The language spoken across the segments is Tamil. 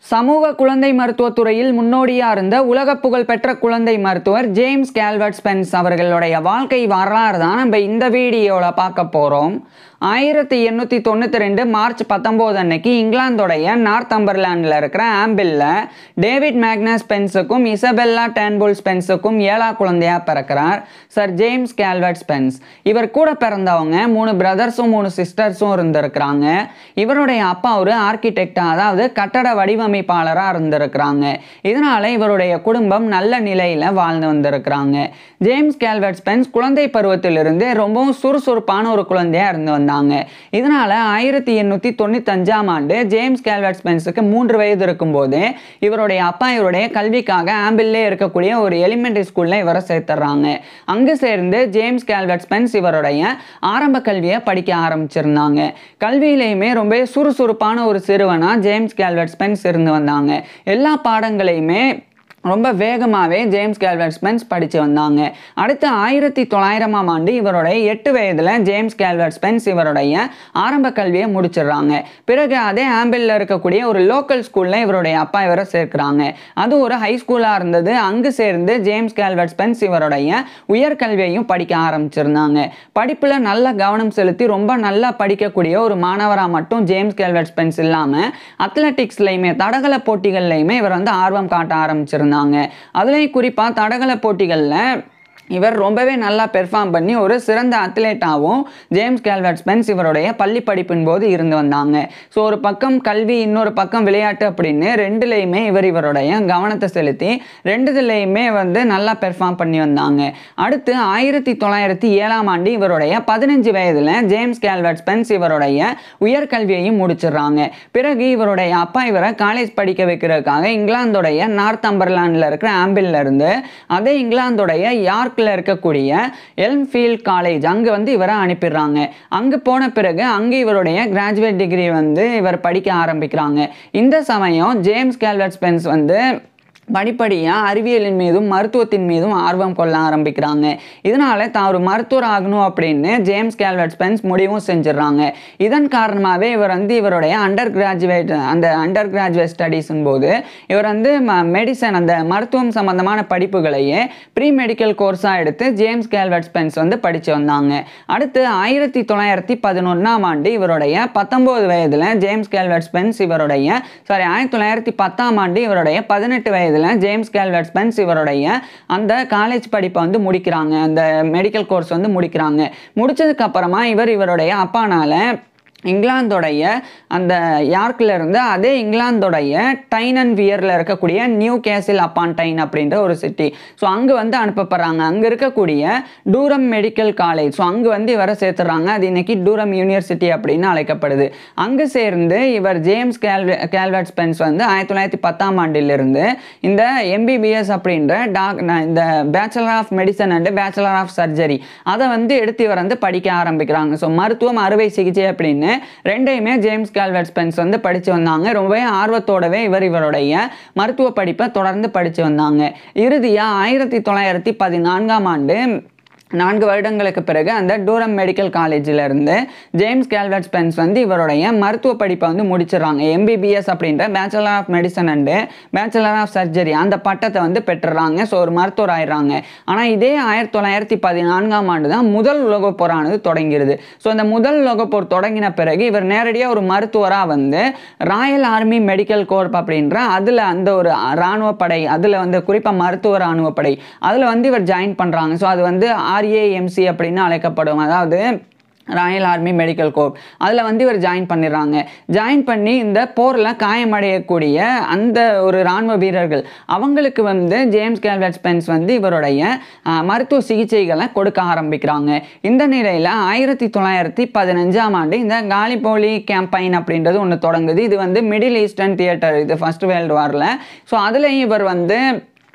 சமூக குழந்தை மருத்துவத் துறையில் முன்னோடியாக இருந்த உலக புகழ்பெற்ற குழந்தை மருத்துவர் ஜேம்ஸ் கேல்வர்ட் ஸ்பென்ஸ் அவர்களுடைய வாழ்க்கை வரலாறு தான் நம்ம இந்த வீடியோவில் பார்க்க போகிறோம் ஆயிரத்தி எண்ணூற்றி தொண்ணூற்றி ரெண்டு மார்ச் பத்தொம்போது அன்னைக்கு இங்கிலாந்தோடைய நார்த் அம்பர்லாண்டில் இருக்கிற ஆம்பிளில் டேவிட் மேக்னஸ் ஸ்பென்ஸுக்கும் இசபெல்லா டேன்புல் ஸ்பென்ஸுக்கும் ஏழா குழந்தையா பிறக்கிறார் சர் ஜேம்ஸ் கேல்வர்ட் ஸ்பென்ஸ் இவர் கூட பிறந்தவங்க மூணு பிரதர்ஸும் மூணு சிஸ்டர்ஸும் இருந்திருக்கிறாங்க இவருடைய அப்பா ஒரு ஆர்கிடெக்டாக அதாவது கட்டட வடிவமைப்பாளராக இருந்திருக்கிறாங்க இதனால இவருடைய குடும்பம் நல்ல நிலையில் வாழ்ந்து வந்திருக்கிறாங்க ஜேம்ஸ் கேல்வர்ட் ஸ்பென்ஸ் குழந்தை பருவத்திலிருந்து ரொம்பவும் சுறுசுறுப்பான ஒரு குழந்தையா இருந்து வந்தாங்க இதனால ஆயிரத்தி எண்ணூற்றி தொண்ணூத்தஞ்சாம் ஆண்டு ஜேம்ஸ் கேல்வர்ட் ஸ்பென்ஸுக்கு மூன்று வயது இருக்கும்போது இவருடைய அப்பா இவருடைய கல்விக்காக ஆம்பிள்லே இருக்கக்கூடிய ஒரு எலிமெண்டரி ஸ்கூலில் இவரை சேர்த்துறாங்க அங்கு சேர்ந்து ஜேம்ஸ் கேல்வர்ட் ஸ்பென்ஸ் இவருடைய ஆரம்ப கல்வியை படிக்க ஆரம்பிச்சிருந்தாங்க கல்வியிலையுமே ரொம்ப சுறுசுறுப்பான ஒரு சிறுவனா ஜேம்ஸ் கேல்வர்ட் ஸ்பென்ஸ் இருந்து வந்தாங்க எல்லா பாடங்களையுமே ரொம்ப வேகமாகவே ஜேம்ஸ் கேல்வர்ட் ஸ்பென்ஸ் படித்து வந்தாங்க அடுத்து ஆயிரத்தி தொள்ளாயிரமாம் ஆண்டு இவருடைய எட்டு வயதில் ஜேம்ஸ் கேல்வர்ட் ஸ்பென்ஸ் இவருடைய ஆரம்ப கல்வியை முடிச்சிடுறாங்க பிறகு அதே ஆம்பிளில் இருக்கக்கூடிய ஒரு லோக்கல் ஸ்கூலில் இவருடைய அப்பா இவரை சேர்க்குறாங்க அது ஒரு ஹை ஸ்கூலாக இருந்தது அங்கு சேர்ந்து ஜேம்ஸ் கேல்வர்ட் ஸ்பென்ஸ் இவருடைய உயர்கல்வியையும் படிக்க ஆரம்பிச்சிருந்தாங்க படிப்பில் நல்ல கவனம் செலுத்தி ரொம்ப நல்லா படிக்கக்கூடிய ஒரு மாணவராக மட்டும் ஜேம்ஸ் கேல்வர்ட் ஸ்பென்ஸ் இல்லாமல் அத்லட்டிக்ஸ்லையுமே தடகள போட்டிகள்லையுமே இவர் வந்து ஆர்வம் காட்ட ஆரம்பிச்சிருந்தாங்க அதுலேயும் குறிப்பாக தடகள போட்டிகளில் இவர் ரொம்பவே நல்லா பெர்ஃபார்ம் பண்ணி ஒரு சிறந்த அத்லேட்டாகவும் ஜேம்ஸ் கேல்வர்ட் ஸ்பென்ஸ் இவருடைய பள்ளி படிப்பின் போது இருந்து வந்தாங்க ஸோ ஒரு பக்கம் கல்வி இன்னொரு பக்கம் விளையாட்டு அப்படின்னு ரெண்டுலேயுமே இவர் இவருடைய கவனத்தை செலுத்தி ரெண்டுதுலேயுமே வந்து நல்லா பெர்ஃபார்ம் பண்ணி வந்தாங்க அடுத்து ஆயிரத்தி தொள்ளாயிரத்தி ஏழாம் ஆண்டு இவருடைய பதினஞ்சு வயதில் ஜேம்ஸ் கேல்வர்ட் ஸ்பென்ஸ் இவருடைய உயர்கல்வியையும் முடிச்சிடுறாங்க பிறகு இவருடைய அப்பா இவரை காலேஜ் படிக்க வைக்கிறதுக்காக இங்கிலாந்துடைய நார்த் அம்பர்லாண்டில் இருக்கிற ஆம்பிள்ல இருந்து அதே இங்கிலாந்துடைய யார்க் நியூயார்க்கில் இருக்கக்கூடிய எல்ம்ஃபீல்ட் காலேஜ் அங்கே வந்து இவரை அனுப்பிடுறாங்க அங்கே போன பிறகு அங்கே இவருடைய கிராஜுவேட் டிகிரி வந்து இவர் படிக்க ஆரம்பிக்கிறாங்க இந்த சமயம் ஜேம்ஸ் கேல்வர்ட் ஸ்பென்ஸ் வந்து படிப்படியாக அறிவியலின் மீதும் மருத்துவத்தின் மீதும் ஆர்வம் கொள்ள ஆரம்பிக்கிறாங்க இதனால தான் ஒரு மருத்துவர் ஆகணும் அப்படின்னு ஜேம்ஸ் கேல்வர்ட் ஸ்பென்ஸ் முடிவும் செஞ்சிடறாங்க இதன் காரணமாகவே இவர் வந்து இவருடைய அண்டர் கிராஜுவேட் அந்த அண்டர் கிராஜுவேட் ஸ்டடீஸும் போது இவர் வந்து மெடிசன் அந்த மருத்துவம் சம்பந்தமான படிப்புகளையே ப்ரீ மெடிக்கல் கோர்ஸாக எடுத்து ஜேம்ஸ் கேல்வர்ட் ஸ்பென்ஸ் வந்து படித்து வந்தாங்க அடுத்து ஆயிரத்தி தொள்ளாயிரத்தி பதினொன்றாம் ஆண்டு இவருடைய பத்தொம்போது வயதில் ஜேம்ஸ் கேல்வர்ட் ஸ்பென்ஸ் இவருடைய சாரி ஆயிரத்தி தொள்ளாயிரத்தி பத்தாம் ஆண்டு இவருடைய பதினெட்டு வயதில் இதில் ஜேம்ஸ் கேல்வர்ட் ஸ்பென்ஸ் இவருடைய அந்த காலேஜ் படிப்பை வந்து முடிக்கிறாங்க அந்த மெடிக்கல் கோர்ஸ் வந்து முடிக்கிறாங்க முடிச்சதுக்கு அப்புறமா இவர் இவருடைய அப்பானால இங்கிலாந்தோடைய அந்த யார்க்கில் இருந்து அதே இங்கிலாந்தோடைய டைன் அண்ட் வியரில் இருக்கக்கூடிய நியூ கேசில் அப்பான் டைன் அப்படின்ற ஒரு சிட்டி ஸோ அங்கே வந்து அனுப்பப்படுறாங்க அங்கே இருக்கக்கூடிய டூரம் மெடிக்கல் காலேஜ் ஸோ அங்கே வந்து இவரை சேர்த்துறாங்க அது இன்னைக்கு டூரம் யூனிவர்சிட்டி அப்படின்னு அழைக்கப்படுது அங்கே சேர்ந்து இவர் ஜேம்ஸ் கேல்வ கேல்வர்ட் ஸ்பென்ஸ் வந்து ஆயிரத்தி தொள்ளாயிரத்தி பத்தாம் ஆண்டிலிருந்து இந்த எம்பிபிஎஸ் அப்படின்ற டாக் இந்த bachelor of medicine and bachelor of surgery அதை வந்து எடுத்து இவர் வந்து படிக்க ஆரம்பிக்கிறாங்க ஸோ மருத்துவம் அறுவை சிகிச்சை அப்படின்னு ரெண்டையுமே ஜேம்ஸ் கால்வர்ட் ஸ்பென்ஸ் வந்து படித்து வந்தாங்க ரொம்பவே ஆர்வத்தோடவே இவர் இவருடைய மருத்துவ படிப்பை தொடர்ந்து படித்து வந்தாங்க இறுதியாக ஆயிரத்தி தொள்ளாயிரத்தி பதினான்காம் ஆண்டு நான்கு வருடங்களுக்கு பிறகு அந்த டூரம் மெடிக்கல் காலேஜில் இருந்து ஜேம்ஸ் கேல்வர்ட் ஸ்பென்ஸ் வந்து இவருடைய மருத்துவ படிப்பை வந்து முடிச்சிடுறாங்க எம்பிபிஎஸ் அப்படின்ற bachelor of medicine and bachelor of surgery அந்த பட்டத்தை வந்து பெற்றுறாங்க ஸோ ஒரு மருத்துவர் ஆயிடுறாங்க ஆனால் இதே ஆயிரத்தி தொள்ளாயிரத்தி பதினான்காம் ஆண்டு தான் முதல் உலகப் போரானது தொடங்கிடுது ஸோ அந்த முதல் உலகப் போர் தொடங்கின பிறகு இவர் நேரடியாக ஒரு மருத்துவராக வந்து ராயல் ஆர்மி மெடிக்கல் கோர்ப் அப்படின்ற அதில் அந்த ஒரு இராணுவ படை அதில் வந்து குறிப்பாக மருத்துவ இராணுவ படை அதில் வந்து இவர் ஜாயின் பண்ணுறாங்க ஸோ அது வந்து ஆர்ஏஎம்சி அப்படின்னு அழைக்கப்படும் அதாவது ராயல் ஆர்மி மெடிக்கல் கோப் அதில் வந்து இவர் ஜாயின் பண்ணிடுறாங்க ஜாயின் பண்ணி இந்த போரில் காயமடையக்கூடிய அந்த ஒரு இராணுவ வீரர்கள் அவங்களுக்கு வந்து ஜேம்ஸ் கேல்வர்ட் ஸ்பென்ஸ் வந்து இவருடைய மருத்துவ சிகிச்சைகளை கொடுக்க ஆரம்பிக்கிறாங்க இந்த நிலையில் ஆயிரத்தி தொள்ளாயிரத்தி பதினஞ்சாம் ஆண்டு இந்த காலிபோலி கேம்பைன் அப்படின்றது ஒன்று தொடங்குது இது வந்து மிடில் ஈஸ்டர்ன் தியேட்டர் இது ஃபர்ஸ்ட் வேர்ல்டு வாரில் ஸோ அதுலேயும் இவர் வந்து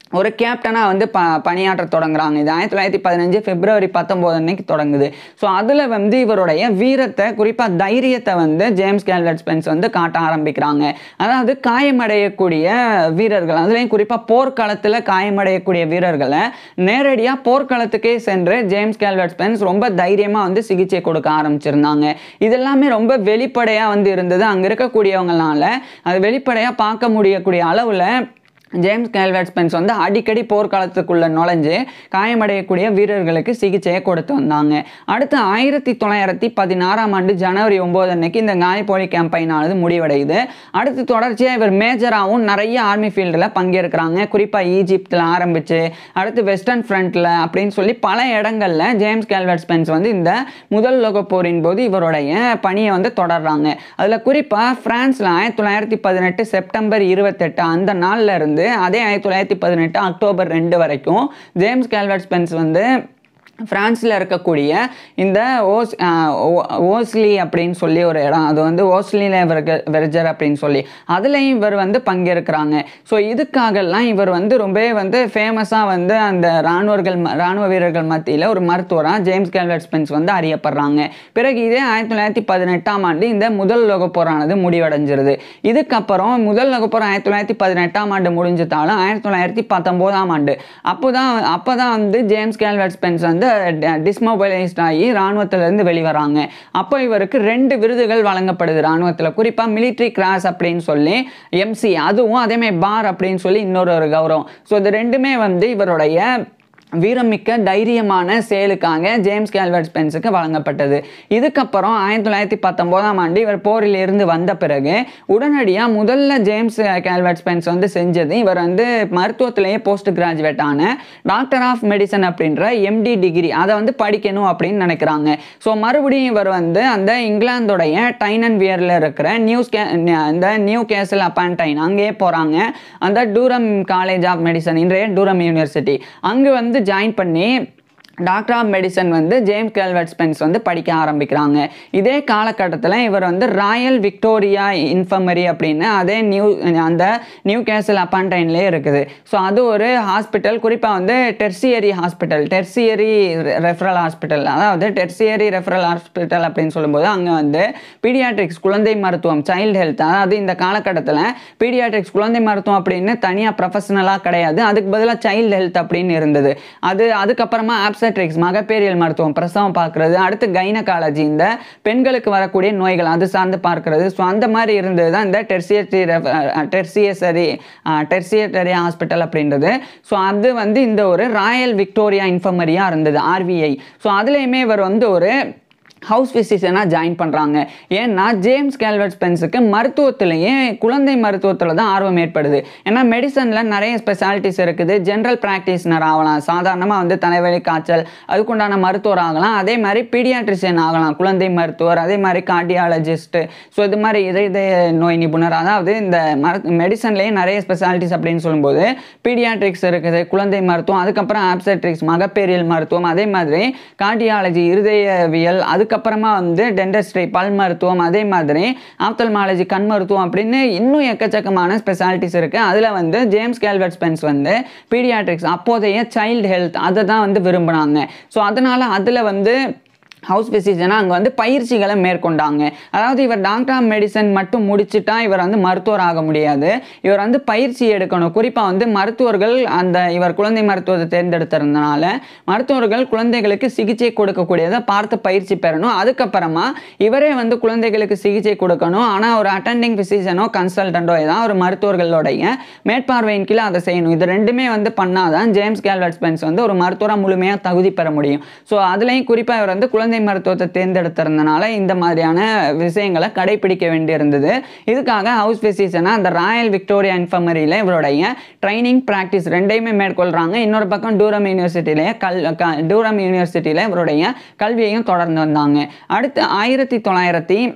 ஒரு கேப்டனாக வந்து ப பணியாற்ற தொடங்குறாங்க இது ஆயிரத்தி தொள்ளாயிரத்தி பதினஞ்சு பிப்ரவரி பத்தொம்போது அன்னைக்கு தொடங்குது ஸோ அதில் வந்து இவருடைய வீரத்தை குறிப்பாக தைரியத்தை வந்து ஜேம்ஸ் கேல்வெட் ஸ்பென்ஸ் வந்து காட்ட ஆரம்பிக்கிறாங்க அதாவது காயமடையக்கூடிய வீரர்கள் அதுலேயும் குறிப்பாக போர்க்களத்தில் காயமடையக்கூடிய வீரர்களை நேரடியாக போர்க்களத்துக்கே சென்று ஜேம்ஸ் கேல்வெட் ஸ்பென்ஸ் ரொம்ப தைரியமாக வந்து சிகிச்சை கொடுக்க ஆரம்பிச்சிருந்தாங்க இதெல்லாமே ரொம்ப வெளிப்படையாக வந்து இருந்தது அங்கே இருக்கக்கூடியவங்களால அது வெளிப்படையாக பார்க்க முடியக்கூடிய அளவில் ஜேம்ஸ் கேல்வெட் ஸ்பென்ஸ் வந்து அடிக்கடி போர்க்காலத்துக்குள்ள நுழைஞ்சு காயமடையக்கூடிய வீரர்களுக்கு சிகிச்சையை கொடுத்து வந்தாங்க அடுத்து ஆயிரத்தி தொள்ளாயிரத்தி பதினாறாம் ஆண்டு ஜனவரி ஒம்பது அன்னைக்கு இந்த காயப்போலி கேம்பெயினானது முடிவடையுது அடுத்து தொடர்ச்சியாக இவர் மேஜராகவும் நிறைய ஆர்மி ஃபீல்டில் பங்கேற்கிறாங்க குறிப்பாக ஈஜிப்தில் ஆரம்பித்து அடுத்து வெஸ்டர்ன் ஃப்ரண்ட்டில் அப்படின்னு சொல்லி பல இடங்களில் ஜேம்ஸ் கேல்வெட் ஸ்பென்ஸ் வந்து இந்த முதல் உலகப் போரின் போது இவருடைய பணியை வந்து தொடர்றாங்க அதில் குறிப்பாக ஃப்ரான்ஸில் ஆயிரத்தி தொள்ளாயிரத்தி பதினெட்டு செப்டம்பர் இருபத்தெட்டு அந்த நாள்ல இருந்து அதே ஆயிரத்தி தொள்ளாயிரத்தி பதினெட்டு அக்டோபர் ரெண்டு வரைக்கும் ஜேம்ஸ் கேல்வெட் ஸ்பென்ஸ் வந்து ஃப்ரான்ஸில் இருக்கக்கூடிய இந்த ஓஸ் ஆஹ் ஓ- ஓஸ்லி அப்படின்னு சொல்லி ஒரு இடம் அது வந்து ஓஸ்லில வெர்ஜர் அப்படின்னு சொல்லி அதுலேயும் இவர் வந்து பங்கேற்கிறாங்க ஸோ இதுக்காகலாம் இவர் வந்து ரொம்பவே வந்து ஃபேமஸாக வந்து அந்த இராணுவர்கள் ம- இராணுவ வீரர்கள் மத்தியில் ஒரு மருத்துவராக ஜேம்ஸ் கேல்வெட் ஸ்பென்ஸ் வந்து அறியப்படுறாங்க பிறகு இதே ஆயிரத்தி தொள்ளாயிரத்தி பதினெட்டாம் ஆண்டு இந்த முதல் உலகப் போரானது முடிவடைஞ்சிருது இதுக்கப்புறம் முதல் உலகப் போர் ஆயிரத்தி தொள்ளாயிரத்தி பதினெட்டாம் ஆண்டு முடிஞ்சதாலும் ஆயிரத்தி தொள்ளாயிரத்தி பத்தொம்போதாம் ஆண்டு அப்போ தான் அப்போ தான் வந்து ஜேம்ஸ் கேல்வெட் ஸ்பென்ஸ் வந்து டிஸ்மொபைலைஸ்ட் ஆகி இராணுவத்திலிருந்து வெளிவராங்க அப்போ இவருக்கு ரெண்டு விருதுகள் வழங்கப்படுது இராணுவத்தில் குறிப்பாக மிலிட்ரி கிராஸ் அப்படின்னு சொல்லி எம்சி அதுவும் அதேமாதிரி பார் அப்படின்னு சொல்லி இன்னொரு ஒரு கௌரவம் ஸோ இது ரெண்டுமே வந்து இவருடைய வீரமிக்க தைரியமான செயலுக்காக ஜேம்ஸ் கேல்வர்ட் ஸ்பென்ஸுக்கு வழங்கப்பட்டது இதுக்கப்புறம் ஆயிரத்தி தொள்ளாயிரத்தி பத்தொம்போதாம் ஆண்டு இவர் போரில் இருந்து வந்த பிறகு உடனடியாக முதல்ல ஜேம்ஸ் கேல்வர்ட் ஸ்பென்ஸ் வந்து செஞ்சது இவர் வந்து மருத்துவத்திலேயே போஸ்ட் கிராஜுவேட் ஆன டாக்டர் ஆஃப் மெடிசன் அப்படின்ற எம்டி டிகிரி அதை வந்து படிக்கணும் அப்படின்னு நினைக்கிறாங்க ஸோ மறுபடியும் இவர் வந்து அந்த இங்கிலாந்துடைய டைனன் வியரில் இருக்கிற நியூஸ் கே இந்த நியூ கேசல் அப்பான்டைன் அங்கேயே போகிறாங்க அந்த டூரம் காலேஜ் ஆஃப் மெடிசன் இன்றைய டூரம் யூனிவர்சிட்டி அங்கே வந்து ஜாயின் பண்ணி டாக்டர் ஆஃப் மெடிசன் வந்து ஜேம்ஸ் கேல்வெட் ஸ்பென்ஸ் வந்து படிக்க ஆரம்பிக்கிறாங்க இதே காலகட்டத்தில் இவர் வந்து ராயல் விக்டோரியா இன்ஃபர்மரி அப்படின்னு அதே நியூ அந்த நியூ கேசல் அப்பான்டைன்லேயே இருக்குது ஸோ அது ஒரு ஹாஸ்பிட்டல் குறிப்பாக வந்து tertiary hospital tertiary referral hospital அதாவது டெர்சியரி ரெஃபரல் ஹாஸ்பிட்டல் அப்படின்னு சொல்லும்போது அங்கே வந்து பீடியாட்ரிக்ஸ் குழந்தை மருத்துவம் சைல்டு ஹெல்த் அதாவது இந்த காலகட்டத்தில் பீடியாட்ரிக்ஸ் குழந்தை மருத்துவம் அப்படின்னு தனியாக ப்ரொஃபஷனலாக கிடையாது அதுக்கு பதிலாக சைல்டு ஹெல்த் அப்படின்னு இருந்தது அது அதுக்கப்புறமா ஆப்சட்ரிக்ஸ் மகப்பேரியல் மருத்துவம் பிரசவம் பார்க்குறது அடுத்து கைனகாலஜி இந்த பெண்களுக்கு வரக்கூடிய நோய்கள் அது சார்ந்து பார்க்கிறது ஸோ அந்த மாதிரி இருந்தது தான் இந்த டெர்சியரி டெர்சியசரி டெர்சியட்டரி ஹாஸ்பிட்டல் அப்படின்றது ஸோ அது வந்து இந்த ஒரு ராயல் விக்டோரியா இன்ஃபர்மரியாக இருந்தது ஆர்விஐ ஸோ அதுலேயுமே இவர் வந்து ஒரு ஹவுஸ் ஃபிசிஷியனாக ஜாயின் பண்ணுறாங்க ஏன்னா ஜேம்ஸ் கேல்வர்ட் ஸ்பென்ஸுக்கு மருத்துவத்திலேயே குழந்தை மருத்துவத்தில் தான் ஆர்வம் ஏற்படுது ஏன்னா மெடிசனில் நிறைய ஸ்பெஷாலிட்டிஸ் இருக்குது ஜென்ரல் ப்ராக்டிஸ்னர் ஆகலாம் சாதாரணமாக வந்து தலைவலி காய்ச்சல் அதுக்குண்டான மருத்துவர் ஆகலாம் அதே மாதிரி பீடியாட்ரிஷியன் ஆகலாம் குழந்தை மருத்துவர் அதே மாதிரி கார்டியாலஜிஸ்ட்டு ஸோ இது மாதிரி இதய இதய நோய் நிபுணர் அதாவது இந்த மரு மெடிசன்லேயே நிறைய ஸ்பெஷாலிட்டிஸ் அப்படின்னு சொல்லும்போது பீடியாட்ரிக்ஸ் இருக்குது குழந்தை மருத்துவம் அதுக்கப்புறம் ஆப்செட்ரிக்ஸ் மகப்பேரியல் மருத்துவம் அதே மாதிரி கார்டியாலஜி இருதயவியல் அதுக்கப்புறமா வந்து டென்டஸ்ட்ரி பல் மருத்துவம் அதே மாதிரி ஆப்தல்மாலஜி கண் மருத்துவம் அப்படின்னு இன்னும் எக்கச்சக்கமான ஸ்பெஷாலிட்டிஸ் இருக்குது அதில் வந்து ஜேம்ஸ் கேல்வர்ட் ஸ்பென்ஸ் வந்து பீடியாட்ரிக்ஸ் அப்போதைய சைல்டு ஹெல்த் அதை தான் வந்து விரும்பினாங்க ஸோ அதனால் அதில் வந்து ஹவுஸ் ஃபிசிஷியனாக அங்கே வந்து பயிற்சிகளை மேற்கொண்டாங்க அதாவது இவர் டாக்டர் ஆஃப் மெடிசன் மட்டும் முடிச்சுட்டா இவர் வந்து மருத்துவர் ஆக முடியாது இவர் வந்து பயிற்சி எடுக்கணும் குறிப்பாக வந்து மருத்துவர்கள் அந்த இவர் குழந்தை மருத்துவத்தை தேர்ந்தெடுத்திருந்தனால மருத்துவர்கள் குழந்தைகளுக்கு சிகிச்சை கொடுக்கக்கூடியதை பார்த்து பயிற்சி பெறணும் அதுக்கப்புறமா இவரே வந்து குழந்தைகளுக்கு சிகிச்சை கொடுக்கணும் ஆனால் ஒரு அட்டெண்டிங் ஃபிசிஷியனோ கன்சல்டண்டோ ஏதாவது ஒரு மருத்துவர்களுடைய மேற்பார்வையின் கீழே அதை செய்யணும் இது ரெண்டுமே வந்து பண்ணாதான் ஜேம்ஸ் கேல்வர்ட் ஸ்பென்ஸ் வந்து ஒரு மருத்துவராக முழுமையாக தகுதி பெற முடியும் ஸோ அதுலேயும் குறிப்பாக இவர் வந்து குழந்தை மருத்துவத்தை தேர்ந்தெடுத்திருந்தனால இந்த மாதிரியான விஷயங்களை கடைபிடிக்க வேண்டியிருந்தது இதுக்காக ஹவுஸ் ஃபிசிஷியனாக அந்த ராயல் விக்டோரியா இன்ஃபர்மரியில் இவருடைய ட்ரைனிங் ப்ராக்டிஸ் ரெண்டையுமே மேற்கொள்கிறாங்க இன்னொரு பக்கம் டூரம் யூனிவர்சிட்டியிலே கல் க- டூரம் யூனிவர்சிட்டியில் இவருடைய கல்வியையும் தொடர்ந்து வந்தாங்க அடுத்து ஆயிரத்தி தொள்ளாயிரத்தி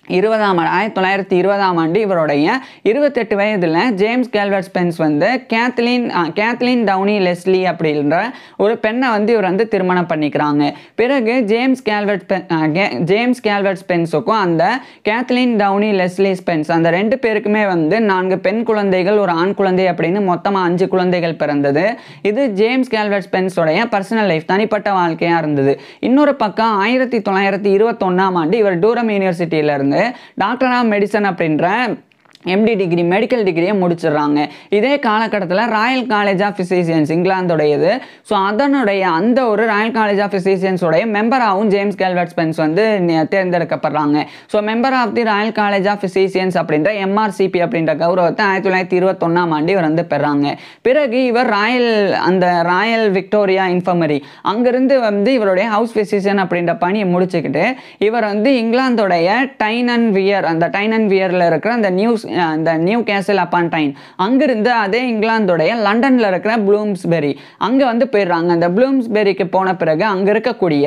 இருபதாம் ஆண்டு ஆயிரத்தி தொள்ளாயிரத்தி இருபதாம் ஆண்டு இவருடைய இருபத்தெட்டு வயதில் ஜேம்ஸ் கேல்வர்ட் ஸ்பென்ஸ் வந்து Kathleen uh, Kathleen Downie Leslie அப்படின்ற ஒரு பெண்ணை வந்து இவர் வந்து திருமணம் பண்ணிக்கிறாங்க பிறகு ஜேம்ஸ் கேல்வர்ட் ஸ்பென் அஹ், கே- ஜேம்ஸ் கேல்வர்ட் ஸ்பென்ஸுக்கும் அந்த கேத்லின் டவுனி லெஸ்லி ஸ்பென்ஸ் அந்த ரெண்டு பேருக்குமே வந்து நான்கு பெண் குழந்தைகள் ஒரு ஆண் குழந்தை அப்படின்னு மொத்தமாக அஞ்சு குழந்தைகள் பிறந்தது இது ஜேம்ஸ் கேல்வர்ட் ஸ்பென்ஸோடைய பர்சனல் லைஃப் தனிப்பட்ட வாழ்க்கையாக இருந்தது இன்னொரு பக்கம் ஆயிரத்தி தொள்ளாயிரத்தி இருபத்தொன்னாம் ஆண்டு இவர் டூரம் யூனிவர்சிட்டியில இருந்து டாக்டர் ஆஃப் மெடிசன் அப்படின்ற எம்டி டிகிரி மெடிக்கல் டிகிரியை முடிச்சிடுறாங்க இதே காலகட்டத்தில் ராயல் காலேஜ் ஆஃப் ஃபிசிஷியன்ஸ் இங்கிலாந்துடையது ஸோ அதனுடைய அந்த ஒரு ராயல் காலேஜ் ஆஃப் ஃபிசிஷியன்ஸோடைய மெம்பராகவும் ஜேம்ஸ் கேல்வர்ட் ஸ்பென்ஸ் வந்து நி- தேர்ந்தெடுக்கப்படுறாங்க so member of the Royal College of Physicians அப்படின்ற எம்ஆர்சிபி அப்படின்ற கௌரவத்தை ஆயிரத்தி தொள்ளாயிரத்தி இருபத்தொன்னாம் ஆண்டு இவர் வந்து பெறாங்க பிறகு இவர் ராயல் அந்த ராயல் விக்டோரியா இன்ஃபர்மரி அங்கிருந்து வந்து இவருடைய ஹவுஸ் ஃபிசிஷியன் அப்படின்ற பணியை முடிச்சுக்கிட்டு இவர் வந்து இங்கிலாந்தோடைய டைன் அண்ட் வியர் அந்த டைன் அண்ட் வியரில் இருக்கிற அந்த நியூஸ் அந்த நியூ கேசல் அப்பான் டைன் அங்கிருந்து அதே இங்கிலாந்தோடைய லண்டனில் இருக்கிற ப்ளூம்ஸ்பெரி அங்கே வந்து போயிடுறாங்க அந்த ப்ளூம்ஸ்பெரிக்கு போன பிறகு அங்கே இருக்கக்கூடிய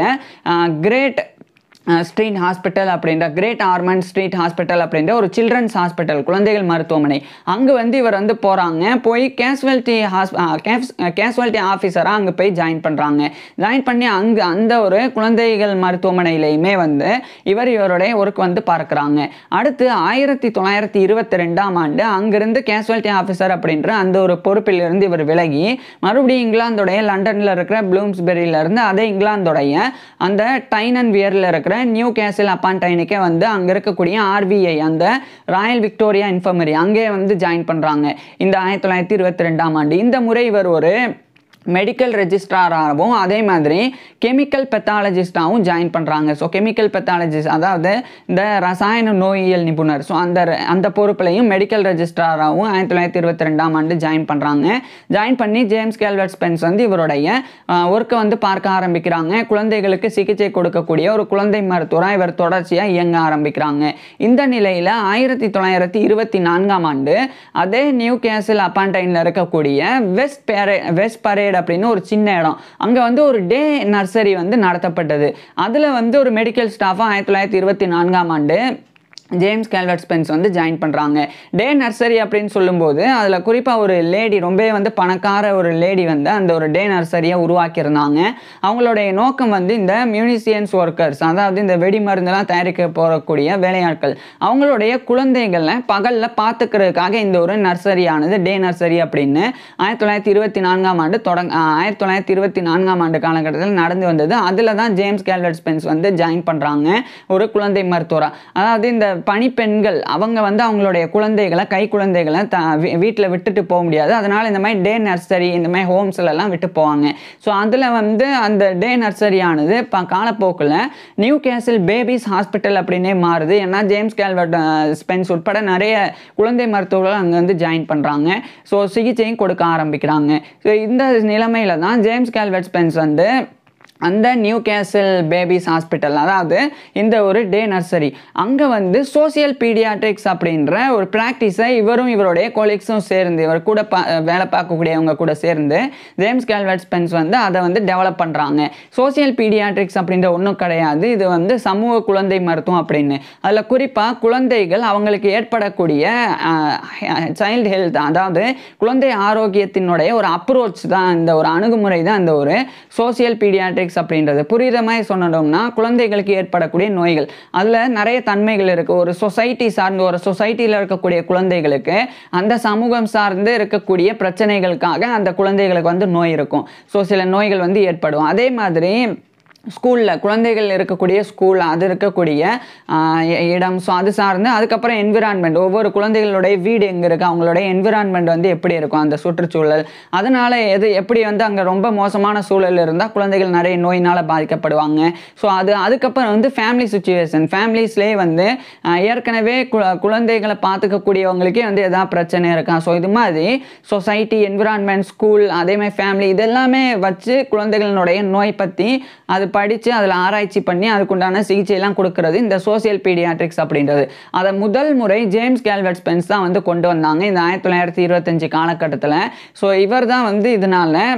கிரேட் ஸ்ட்ரீட் ஹாஸ்பிட்டல் அப்படின்ற கிரேட் ஆர்மண்ட் ஸ்ட்ரீட் ஹாஸ்பிட்டல் அப்படின்ற ஒரு சில்ட்ரன்ஸ் ஹாஸ்பிட்டல் குழந்தைகள் மருத்துவமனை அங்கே வந்து இவர் வந்து போகிறாங்க போய் கேஸ்வாலிட்டி ஹாஸ் கேஸ்வாலிட்டி ஆஃபீஸராக அங்கே போய் ஜாயின் பண்ணுறாங்க ஜாயின் பண்ணி அங்கே அந்த ஒரு குழந்தைகள் மருத்துவமனையிலையுமே வந்து இவர் இவருடைய ஒர்க் வந்து பார்க்குறாங்க அடுத்து ஆயிரத்தி தொள்ளாயிரத்தி இருபத்தி ரெண்டாம் ஆண்டு அங்கிருந்து கேஸ்வாலிட்டி ஆஃபீஸர் அப்படின்ற அந்த ஒரு பொறுப்பிலிருந்து இவர் விலகி மறுபடியும் இங்கிலாந்துடைய லண்டனில் இருக்கிற ப்ளூம்ஸ்பெரியில இருந்து அதே இங்கிலாந்துடைய அந்த டைன் அண்ட் வியரில் இருக்கிற நியூ கேசல் அப்பான் டைனுக்கே வந்து அங்கே இருக்கக்கூடிய ஆர்பிஐ அந்த ராயல் விக்டோரியா இன்ஃபர்மரி அங்கே வந்து ஜாயின் பண்ணுறாங்க இந்த ஆயிரத்தி தொள்ளாயிரத்தி இருபத்தி ரெண்டாம் ஆண்டு இந்த முறை இவர் ஒரு மெடிக்கல் ரெஜிஸ்ட்ராராகவும் அதே மாதிரி கெமிக்கல் பெத்தாலஜிஸ்டாகவும் ஜாயின் பண்ணுறாங்க ஸோ கெமிக்கல் பெத்தாலஜிஸ்ட் அதாவது இந்த ரசாயன நோயியல் நிபுணர் ஸோ அந்த அந்த பொறுப்புலையும் மெடிக்கல் ரெஜிஸ்ட்ராராகவும் ஆயிரத்தி தொள்ளாயிரத்தி இருபத்தி ரெண்டாம் ஆண்டு ஜாயின் பண்ணுறாங்க ஜாயின் பண்ணி ஜேம்ஸ் கேல்வர்ட் ஸ்பென்ஸ் வந்து இவருடைய ஒர்க்கை வந்து பார்க்க ஆரம்பிக்கிறாங்க குழந்தைகளுக்கு சிகிச்சை கொடுக்கக்கூடிய ஒரு குழந்தை மருத்துவராக இவர் தொடர்ச்சியாக இயங்க ஆரம்பிக்கிறாங்க இந்த நிலையில் ஆயிரத்தி தொள்ளாயிரத்தி இருபத்தி நான்காம் ஆண்டு அதே நியூ கேசல் அப்பான்டைனில் இருக்கக்கூடிய வெஸ்ட் பேரே வெஸ்ட் பரேட் அப்படின்னு ஒரு சின்ன இடம் அங்கே வந்து ஒரு டே நர்சரி வந்து நடத்தப்பட்டது அதில் வந்து ஒரு மெடிக்கல் ஸ்டாஃபாக ஆயிரத்தி தொள்ளாயிரத்தி இருபத்தி நான்காம் ஆண்டு ஜேம்ஸ் கேல்வர்ட் ஸ்பென்ஸ் வந்து ஜாயின் பண்ணுறாங்க டே நர்சரி அப்படின்னு சொல்லும்போது அதில் குறிப்பாக ஒரு லேடி ரொம்பவே வந்து பணக்கார ஒரு லேடி வந்து அந்த ஒரு டே நர்சரியை உருவாக்கியிருந்தாங்க அவங்களுடைய நோக்கம் வந்து இந்த மியூனிசியன்ஸ் ஒர்க்கர்ஸ் அதாவது இந்த வெடி மருந்தெல்லாம் தயாரிக்க போகக்கூடிய வேலையாட்கள் அவங்களுடைய குழந்தைகளை பகலில் பார்த்துக்கிறதுக்காக இந்த ஒரு நர்சரியானது டே நர்சரி அப்படின்னு ஆயிரத்தி தொள்ளாயிரத்தி இருபத்தி நான்காம் ஆண்டு தொடங்க ஆஹ் ஆயிரத்தி தொள்ளாயிரத்தி இருபத்தி நான்காம் ஆண்டு காலகட்டத்தில் நடந்து வந்தது அதில் தான் ஜேம்ஸ் கேல்வர்ட் ஸ்பென்ஸ் வந்து ஜாயின் பண்ணுறாங்க ஒரு குழந்தை மருத்துவராக அதாவது இந்த பணிப்பெண்கள் அவங்க வந்து அவங்களுடைய குழந்தைகளை கை குழந்தைகளை த வீட்டில் விட்டுட்டு போக முடியாது அதனால் இந்த மாதிரி டே நர்சரி இந்த மாதிரி ஹோம்ஸ்ல எல்லாம் விட்டு போவாங்க ஸோ அதில் வந்து அந்த டே நர்சரியானது இப்போ காலப்போக்கில் நியூ கேசல் பேபிஸ் ஹாஸ்பிட்டல் அப்படின்னே மாறுது ஏன்னா ஜேம்ஸ் கேல்வர்ட் அஹ், ஸ்பென்ஸ் உட்பட நிறைய குழந்தை மருத்துவர்கள் அங்கே வந்து ஜாயின் பண்ணுறாங்க ஸோ சிகிச்சையும் கொடுக்க ஆரம்பிக்கிறாங்க ஸோ இந்த நிலைமையில தான் ஜேம்ஸ் கேல்வர்ட் ஸ்பென்ஸ் வந்து அந்த நியூ கேசல் பேபிஸ் ஹாஸ்பிட்டல் அதாவது இந்த ஒரு டே நர்சரி அங்கே வந்து சோசியல் பீடியாட்ரிக்ஸ் அப்படின்ற ஒரு ப்ராக்டிஸை இவரும் இவருடைய கொலீக்ஸும் சேர்ந்து இவர் கூட பா வேலை பார்க்கக்கூடியவங்க கூட சேர்ந்து ஜேம்ஸ் கேல்வர்ட் ஸ்பென்ஸ் வந்து அதை வந்து டெவலப் பண்ணுறாங்க சோசியல் பீடியாட்ரிக்ஸ் அப்படின்ற ஒன்றும் கிடையாது இது வந்து சமூக குழந்தை மருத்துவம் அப்படின்னு அதில் குறிப்பாக குழந்தைகள் அவங்களுக்கு ஏற்படக்கூடிய சைல்டு ஹெல்த் அதாவது குழந்தை ஆரோக்கியத்தினுடைய ஒரு அப்ரோச் தான் இந்த ஒரு அணுகுமுறை தான் இந்த ஒரு சோசியல் பீடியாட்ரிக்ஸ் அப்படின்றது புரியுற மாதிரி சொன்னோம்னா குழந்தைகளுக்கு ஏற்படக்கூடிய நோய்கள் அதில் நிறைய தன்மைகள் இருக்குது ஒரு சொசைட்டி சார்ந்து ஒரு சொசைட்டியில் இருக்கக்கூடிய குழந்தைகளுக்கு அந்த சமூகம் சார்ந்து இருக்கக்கூடிய பிரச்சனைகளுக்காக அந்த குழந்தைகளுக்கு வந்து நோய் இருக்கும் ஸோ சில நோய்கள் வந்து ஏற்படும் அதே மாதிரி ஸ்கூலில் குழந்தைகள் இருக்கக்கூடிய ஸ்கூல் அது இருக்கக்கூடிய ஆஹ், இ- இடம் ஸோ அது சார்ந்து அதுக்கப்புறம் என்விரான்மெண்ட் ஒவ்வொரு குழந்தைகளுடைய வீடு எங்கே இருக்குது அவங்களுடைய என்விரான்மெண்ட் வந்து எப்படி இருக்கும் அந்த சுற்றுச்சூழல் அதனால் எது எப்படி வந்து அங்கே ரொம்ப மோசமான சூழல் இருந்தால் குழந்தைகள் நிறைய நோயினால் பாதிக்கப்படுவாங்க ஸோ அது அதுக்கப்புறம் வந்து ஃபேமிலி சுச்சுவேஷன் ஃபேமிலிஸ்லேயே வந்து ஆஹ், ஏற்கனவே கு- குழந்தைகளை பார்த்துக்கக்கூடியவங்களுக்கே வந்து எதாவது பிரச்சனை இருக்கா ஸோ இது மாதிரி சொசைட்டி என்விரான்மெண்ட் ஸ்கூல் அதே மாதிரி ஃபேமிலி இதெல்லாமே வச்சு குழந்தைகளினுடைய நோய் பற்றி அது படித்து அதில் ஆராய்ச்சி பண்ணி அதுக்குண்டான சிகிச்சையெல்லாம் கொடுக்கறது இந்த சோசியல் பீடியாட்ரிக்ஸ் அப்படின்றது அதை முதல் முறை ஜேம்ஸ் கேல்வர்ட் ஸ்பென்ஸ் தான் வந்து கொண்டு வந்தாங்க இந்த ஆயிரத்தி தொள்ளாயிரத்தி இருபத்தஞ்சு காலகட்டத்தில் ஸோ இவர் தான் வந்து இதனால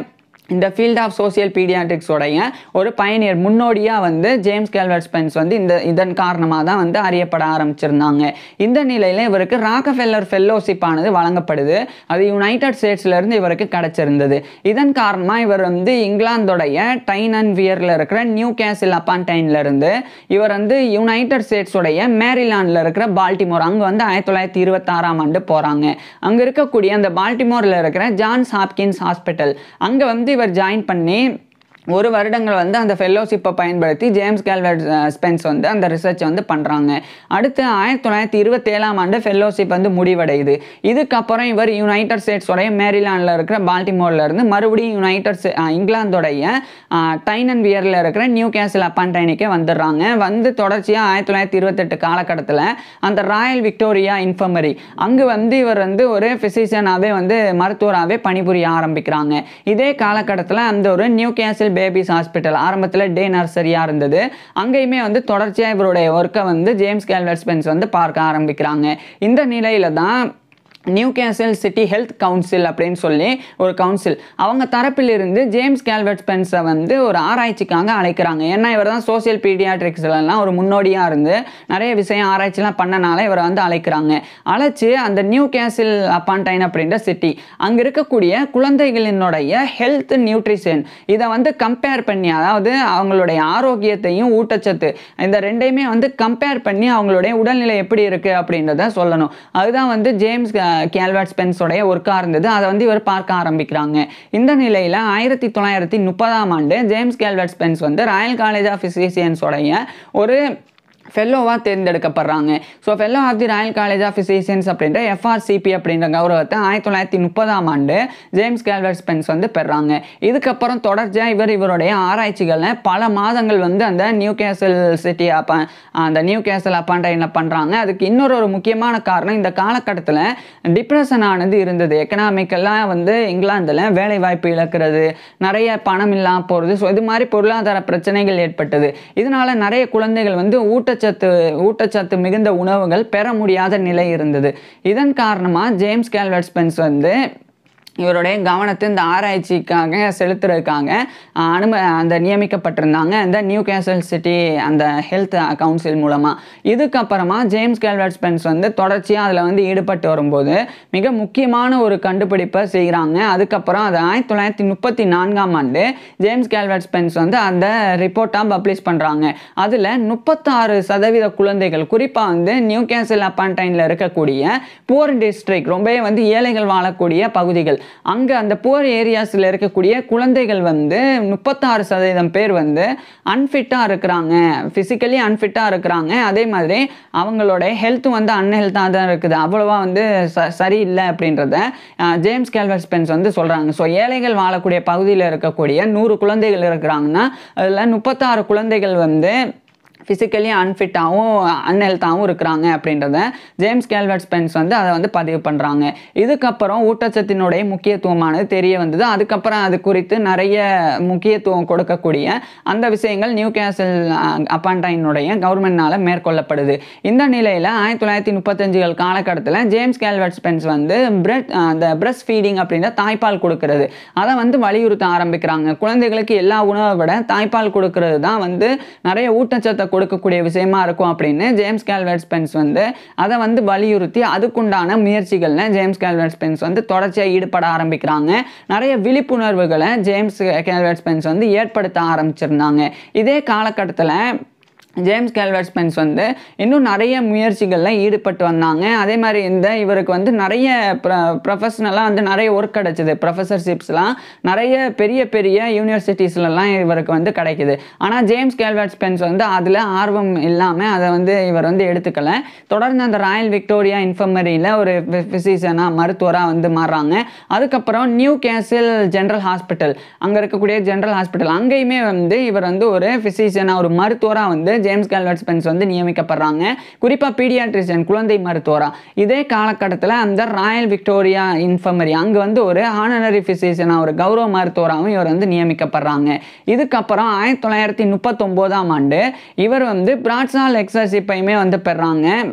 இந்த ஃபீல்ட் ஆஃப் சோசியல் பீடியாட்ரிக்ஸோடைய ஒரு பயனியர் முன்னோடியாக வந்து ஜேம்ஸ் கேல்வர்ட் ஸ்பென்ஸ் வந்து இந்த இதன் காரணமாக தான் வந்து அறியப்பட ஆரம்பிச்சிருந்தாங்க இந்த நிலையில் இவருக்கு ராக்கஃபெல்லர் ஃபெல்லோஷிப் ஆனது வழங்கப்படுது அது யுனைடெட் ஸ்டேட்ஸ்லேருந்து இவருக்கு கிடைச்சிருந்தது இதன் காரணமாக இவர் வந்து இங்கிலாந்தோடைய டைன் அண்ட் வியரில் இருக்கிற நியூ கேசில் அப்பான்டைன்ல இருந்து இவர் வந்து யுனைடெட் ஸ்டேட்ஸோடைய மேரிலாண்டில் இருக்கிற பால்டிமோர் அங்கே வந்து ஆயிரத்தி தொள்ளாயிரத்தி இருபத்தாறாம் ஆண்டு போகிறாங்க அங்கே இருக்கக்கூடிய அந்த பால்டிமோரில் இருக்கிற ஜான்ஸ் ஹாப்கின்ஸ் ஹாஸ்பிட்டல் அங்கே வந்து இவர் ஜாயின் பண்ணி ஒரு வருடங்கள் வந்து அந்த ஃபெல்லோஷிப்பை பயன்படுத்தி ஜேம்ஸ் கேல்வர்ட் ஸ்பென்ஸ் வந்து அந்த ரிசர்ச் வந்து பண்ணுறாங்க அடுத்து ஆயிரத்தி தொள்ளாயிரத்தி இருபத்தேழாம் ஆண்டு ஃபெல்லோஷிப் வந்து முடிவடையுது இதுக்கப்புறம் இவர் யுனைடெட் ஸ்டேட்ஸோடைய மேரிலாண்டில் இருக்கிற பால்டிமோரில் இருந்து மறுபடியும் யுனைடெட் ஸ்டே- ஆஹ் இங்கிலாந்தோடைய டைன் அண்ட் வியரில் இருக்கிற நியூ கேசல் அப்பான்டைனுக்கே வந்துடுறாங்க வந்து தொடர்ச்சியாக ஆயிரத்தி தொள்ளாயிரத்தி இருபத்தெட்டு காலகட்டத்தில் அந்த ராயல் விக்டோரியா இன்ஃபர்மரி அங்கே வந்து இவர் வந்து ஒரு ஃபிசிஷியனாகவே வந்து மருத்துவராகவே பணிபுரிய ஆரம்பிக்கிறாங்க இதே காலகட்டத்தில் அந்த ஒரு நியூ கேசல் பேபிஸ் ஹாஸ்பிட்டல் ஆரம்பத்தில் டே நர்சரியாக இருந்தது அங்கேயுமே வந்து தொடர்ச்சியாக இவருடைய ஒர்க்கை வந்து ஜேம்ஸ் கேல்வர்ட் ஸ்பென்ஸ் வந்து பார்க்க ஆரம்பிக்கிறாங்க இந்த நிலையில தான் Newcastle city health council அப்படின்னு சொல்லி ஒரு கவுன்சில் அவங்க தரப்பிலிருந்து ஜேம்ஸ் கேல்வர்ட் ஸ்பென்ஸை வந்து ஒரு ஆராய்ச்சிக்காக அழைக்கிறாங்க ஏன்னா இவர் தான் சோசியல் பீடியாட்ரிக்ஸ்லாம் ஒரு முன்னோடியாக இருந்து நிறைய விஷயம் ஆராய்ச்சிலாம் பண்ணனால இவரை வந்து அழைக்கிறாங்க அழைச்சி அந்த நியூ கேசல் அப்பான்டைன் அப்படின்ற சிட்டி அங்கே இருக்கக்கூடிய குழந்தைகளினுடைய ஹெல்த் நியூட்ரிஷன் இதை வந்து கம்பேர் பண்ணி அதாவது அவங்களுடைய ஆரோக்கியத்தையும் ஊட்டச்சத்து இந்த ரெண்டையுமே வந்து கம்பேர் பண்ணி அவங்களுடைய உடல்நிலை எப்படி இருக்குது அப்படின்றத சொல்லணும் அதுதான் வந்து ஜேம்ஸ் கேல்வர்ட் ஸ்பென்ஸோடைய ஒர்க்காக இருந்தது அதை வந்து இவர் பார்க்க ஆரம்பிக்கிறாங்க இந்த நிலையில் ஆயிரத்தி தொள்ளாயிரத்தி முப்பதாம் ஆண்டு ஜேம்ஸ் கேல்வர்ட் ஸ்பென்ஸ் வந்து ராயல் காலேஜ் ஆஃப் ஃபிசிஷியன்ஸோடைய ஒரு ஃபெல்லோவாக தேர்ந்தெடுக்கப்படுறாங்க so fellow of the Royal College of Physicians அப்படின்ற எஃப்ஆர்சிபி அப்படின்ற கௌரவத்தை ஆயிரத்தி தொள்ளாயிரத்தி முப்பதாம் ஆண்டு ஜேம்ஸ் கேல்வர்ட் ஸ்பென்ஸ் வந்து பெறாங்க இதுக்கப்புறம் தொடர்ச்சியாக இவர் இவருடைய ஆராய்ச்சிகளில் பல மாதங்கள் வந்து அந்த நியூ கேசல் சிட்டி அப்ப அந்த நியூ கேசல் அப்பாண்டைனில் பண்ணுறாங்க அதுக்கு இன்னொரு ஒரு முக்கியமான காரணம் இந்த காலகட்டத்தில் டிப்ரெஷன் ஆனது இருந்தது எக்கனாமிக்கெல்லாம் வந்து இங்கிலாந்தில் வேலை வாய்ப்பு இழக்கிறது நிறைய பணம் இல்லாமல் போகிறது ஸோ இது மாதிரி பொருளாதார பிரச்சனைகள் ஏற்பட்டது இதனால நிறைய குழந்தைகள் வந்து ஊட்டச்சத்து ஊட்டச்சத்து மிகுந்த உணவுகள் பெற முடியாத நிலை இருந்தது இதன் காரணமாக ஜேம்ஸ் கேல்வர்ட் ஸ்பென்ஸ் வந்து இவருடைய கவனத்தை இந்த ஆராய்ச்சிக்காக செலுத்துறதுக்காக ஆஹ், அனும அந்த நியமிக்கப்பட்டிருந்தாங்க அந்த நியூ கேசல் சிட்டி அந்த ஹெல்த் கவுன்சில் மூலமாக இதுக்கப்புறமா ஜேம்ஸ் கேல்வர்ட் ஸ்பென்ஸ் வந்து தொடர்ச்சியாக அதில் வந்து ஈடுபட்டு வரும்போது மிக முக்கியமான ஒரு கண்டுபிடிப்பை செய்கிறாங்க அதுக்கப்புறம் அது ஆயிரத்தி தொள்ளாயிரத்தி முப்பத்தி நான்காம் ஆண்டு ஜேம்ஸ் கேல்வர்ட் ஸ்பென்ஸ் வந்து அந்த ரிப்போர்ட்டாக பப்ளிஷ் பண்ணுறாங்க அதில் முப்பத்தாறு சதவீத குழந்தைகள் குறிப்பாக வந்து நியூ கேசல் அப்பான்டைனில் இருக்கக்கூடிய புவர் டிஸ்ட்ரிக்ட் ரொம்பவே வந்து ஏழைகள் வாழக்கூடிய பகுதிகள் அங்கே அந்த புவர் ஏரியாஸில் இருக்கக்கூடிய குழந்தைகள் வந்து முப்பத்தாறு சதவீதம் பேர் வந்து அன்ஃபிட்டாக இருக்கிறாங்க ஃபிசிக்கலி அன்ஃபிட்டாக இருக்கிறாங்க அதே மாதிரி அவங்களோட ஹெல்த் வந்து அன்ஹெல்த்தாக தான் இருக்குது அவ்வளோவா வந்து ச சரியில்லை அப்படின்றத அஹ், ஜேம்ஸ் கேல்வர்ட் ஸ்பென்ஸ் வந்து சொல்கிறாங்க ஸோ ஏழைகள் வாழக்கூடிய பகுதியில் இருக்கக்கூடிய நூறு குழந்தைகள் இருக்கிறாங்கன்னா அதில் முப்பத்தாறு குழந்தைகள் வந்து ஃபிசிக்கலி அன்ஃபிட்டாகவும் அன்ஹெல்த்தாகவும் இருக்கிறாங்க அப்படின்றத ஜேம்ஸ் கேல்வர்ட் ஸ்பென்ஸ் வந்து அதை வந்து பதிவு பண்ணுறாங்க இதுக்கப்புறம் ஊட்டச்சத்தினுடைய முக்கியத்துவமானது தெரிய வந்தது அதுக்கப்புறம் அது குறித்து நிறைய முக்கியத்துவம் கொடுக்கக்கூடிய அந்த விஷயங்கள் நியூ கேசல் அப்பான்டைனுடைய கவர்மெண்ட்னால மேற்கொள்ளப்படுது இந்த நிலையில் ஆயிரத்தி தொள்ளாயிரத்தி முப்பத்தஞ்சுகள் காலகட்டத்தில் ஜேம்ஸ் கேல்வர்ட் ஸ்பென்ஸ் வந்து பிரெட் அந்த பிரஸ்ட் ஃபீடிங் அப்படின்ற தாய்ப்பால் கொடுக்கறது அதை வந்து வலியுறுத்த ஆரம்பிக்கிறாங்க குழந்தைகளுக்கு எல்லா உணவை விட தாய்ப்பால் கொடுக்கறது தான் வந்து நிறைய ஊட்டச்சத்தை கொடுக்கக்கூடிய விஷயமா இருக்கும் அப்படின்னு ஜேம்ஸ் கேல்வர்ட் ஸ்பென்ஸ் வந்து அதை வந்து வலியுறுத்தி அதுக்குண்டான முயற்சிகளில் ஜேம்ஸ் கேல்வர்ட் ஸ்பென்ஸ் வந்து தொடர்ச்சியாக ஈடுபட ஆரம்பிக்கிறாங்க நிறைய விழிப்புணர்வுகளை ஜேம்ஸ் கேல்வர்ட் ஸ்பென்ஸ் வந்து ஏற்படுத்த ஆரம்பிச்சிருந்தாங்க இதே காலகட்டத்தில் ஜேம்ஸ் கேல்வர்ட் ஸ்பென்ஸ் வந்து இன்னும் நிறைய முயற்சிகளில் ஈடுபட்டு வந்தாங்க அதே மாதிரி இந்த இவருக்கு வந்து நிறைய ப்ர ப்ரொஃபஷ்னலாக வந்து நிறைய ஒர்க் கிடச்சிது ப்ரொஃபஸர்ஷிப்ஸ்லாம் நிறைய பெரிய பெரிய யூனிவர்சிட்டிஸ்லலாம் இவருக்கு வந்து கிடைக்குது ஆனால் ஜேம்ஸ் கேல்வர்ட் ஸ்பென்ஸ் வந்து அதில் ஆர்வம் இல்லாமல் அதை வந்து இவர் வந்து எடுத்துக்கல தொடர்ந்து அந்த ராயல் விக்டோரியா இன்ஃபர்மரியில் ஒரு ஃபிசிஷியனாக மருத்துவராக வந்து மாறுறாங்க அதுக்கப்புறம் நியூ கேசல் ஜென்ரல் ஹாஸ்பிட்டல் அங்கே இருக்கக்கூடிய ஜென்ரல் ஹாஸ்பிட்டல் அங்கேயுமே வந்து இவர் வந்து ஒரு ஃபிசிஷியனாக ஒரு மருத்துவராக வந்து ஜேம்ஸ் கேல்வர்ட் ஸ்பென்ஸ் வந்து நியமிக்கப்படுறாங்க குறிப்பாக பீடியாட்ரிஷியன் குழந்தை மருத்துவராக இதே காலகட்டத்தில் அந்த ராயல் விக்டோரியா இன்ஃபர்மரி அங்கே வந்து ஒரு ஆனனரி ஃபிசிஷியனாக ஒரு கௌரவ மருத்துவராகவும் இவர் வந்து நியமிக்கப்படுறாங்க இதுக்கப்புறம் ஆயிரத்தி தொள்ளாயிரத்தி முப்பத்தொம்போதாம் ஆண்டு இவர் வந்து பிராட்ஸால் எக்ஸர்ஷிப்பையுமே வந்து பெறாங்க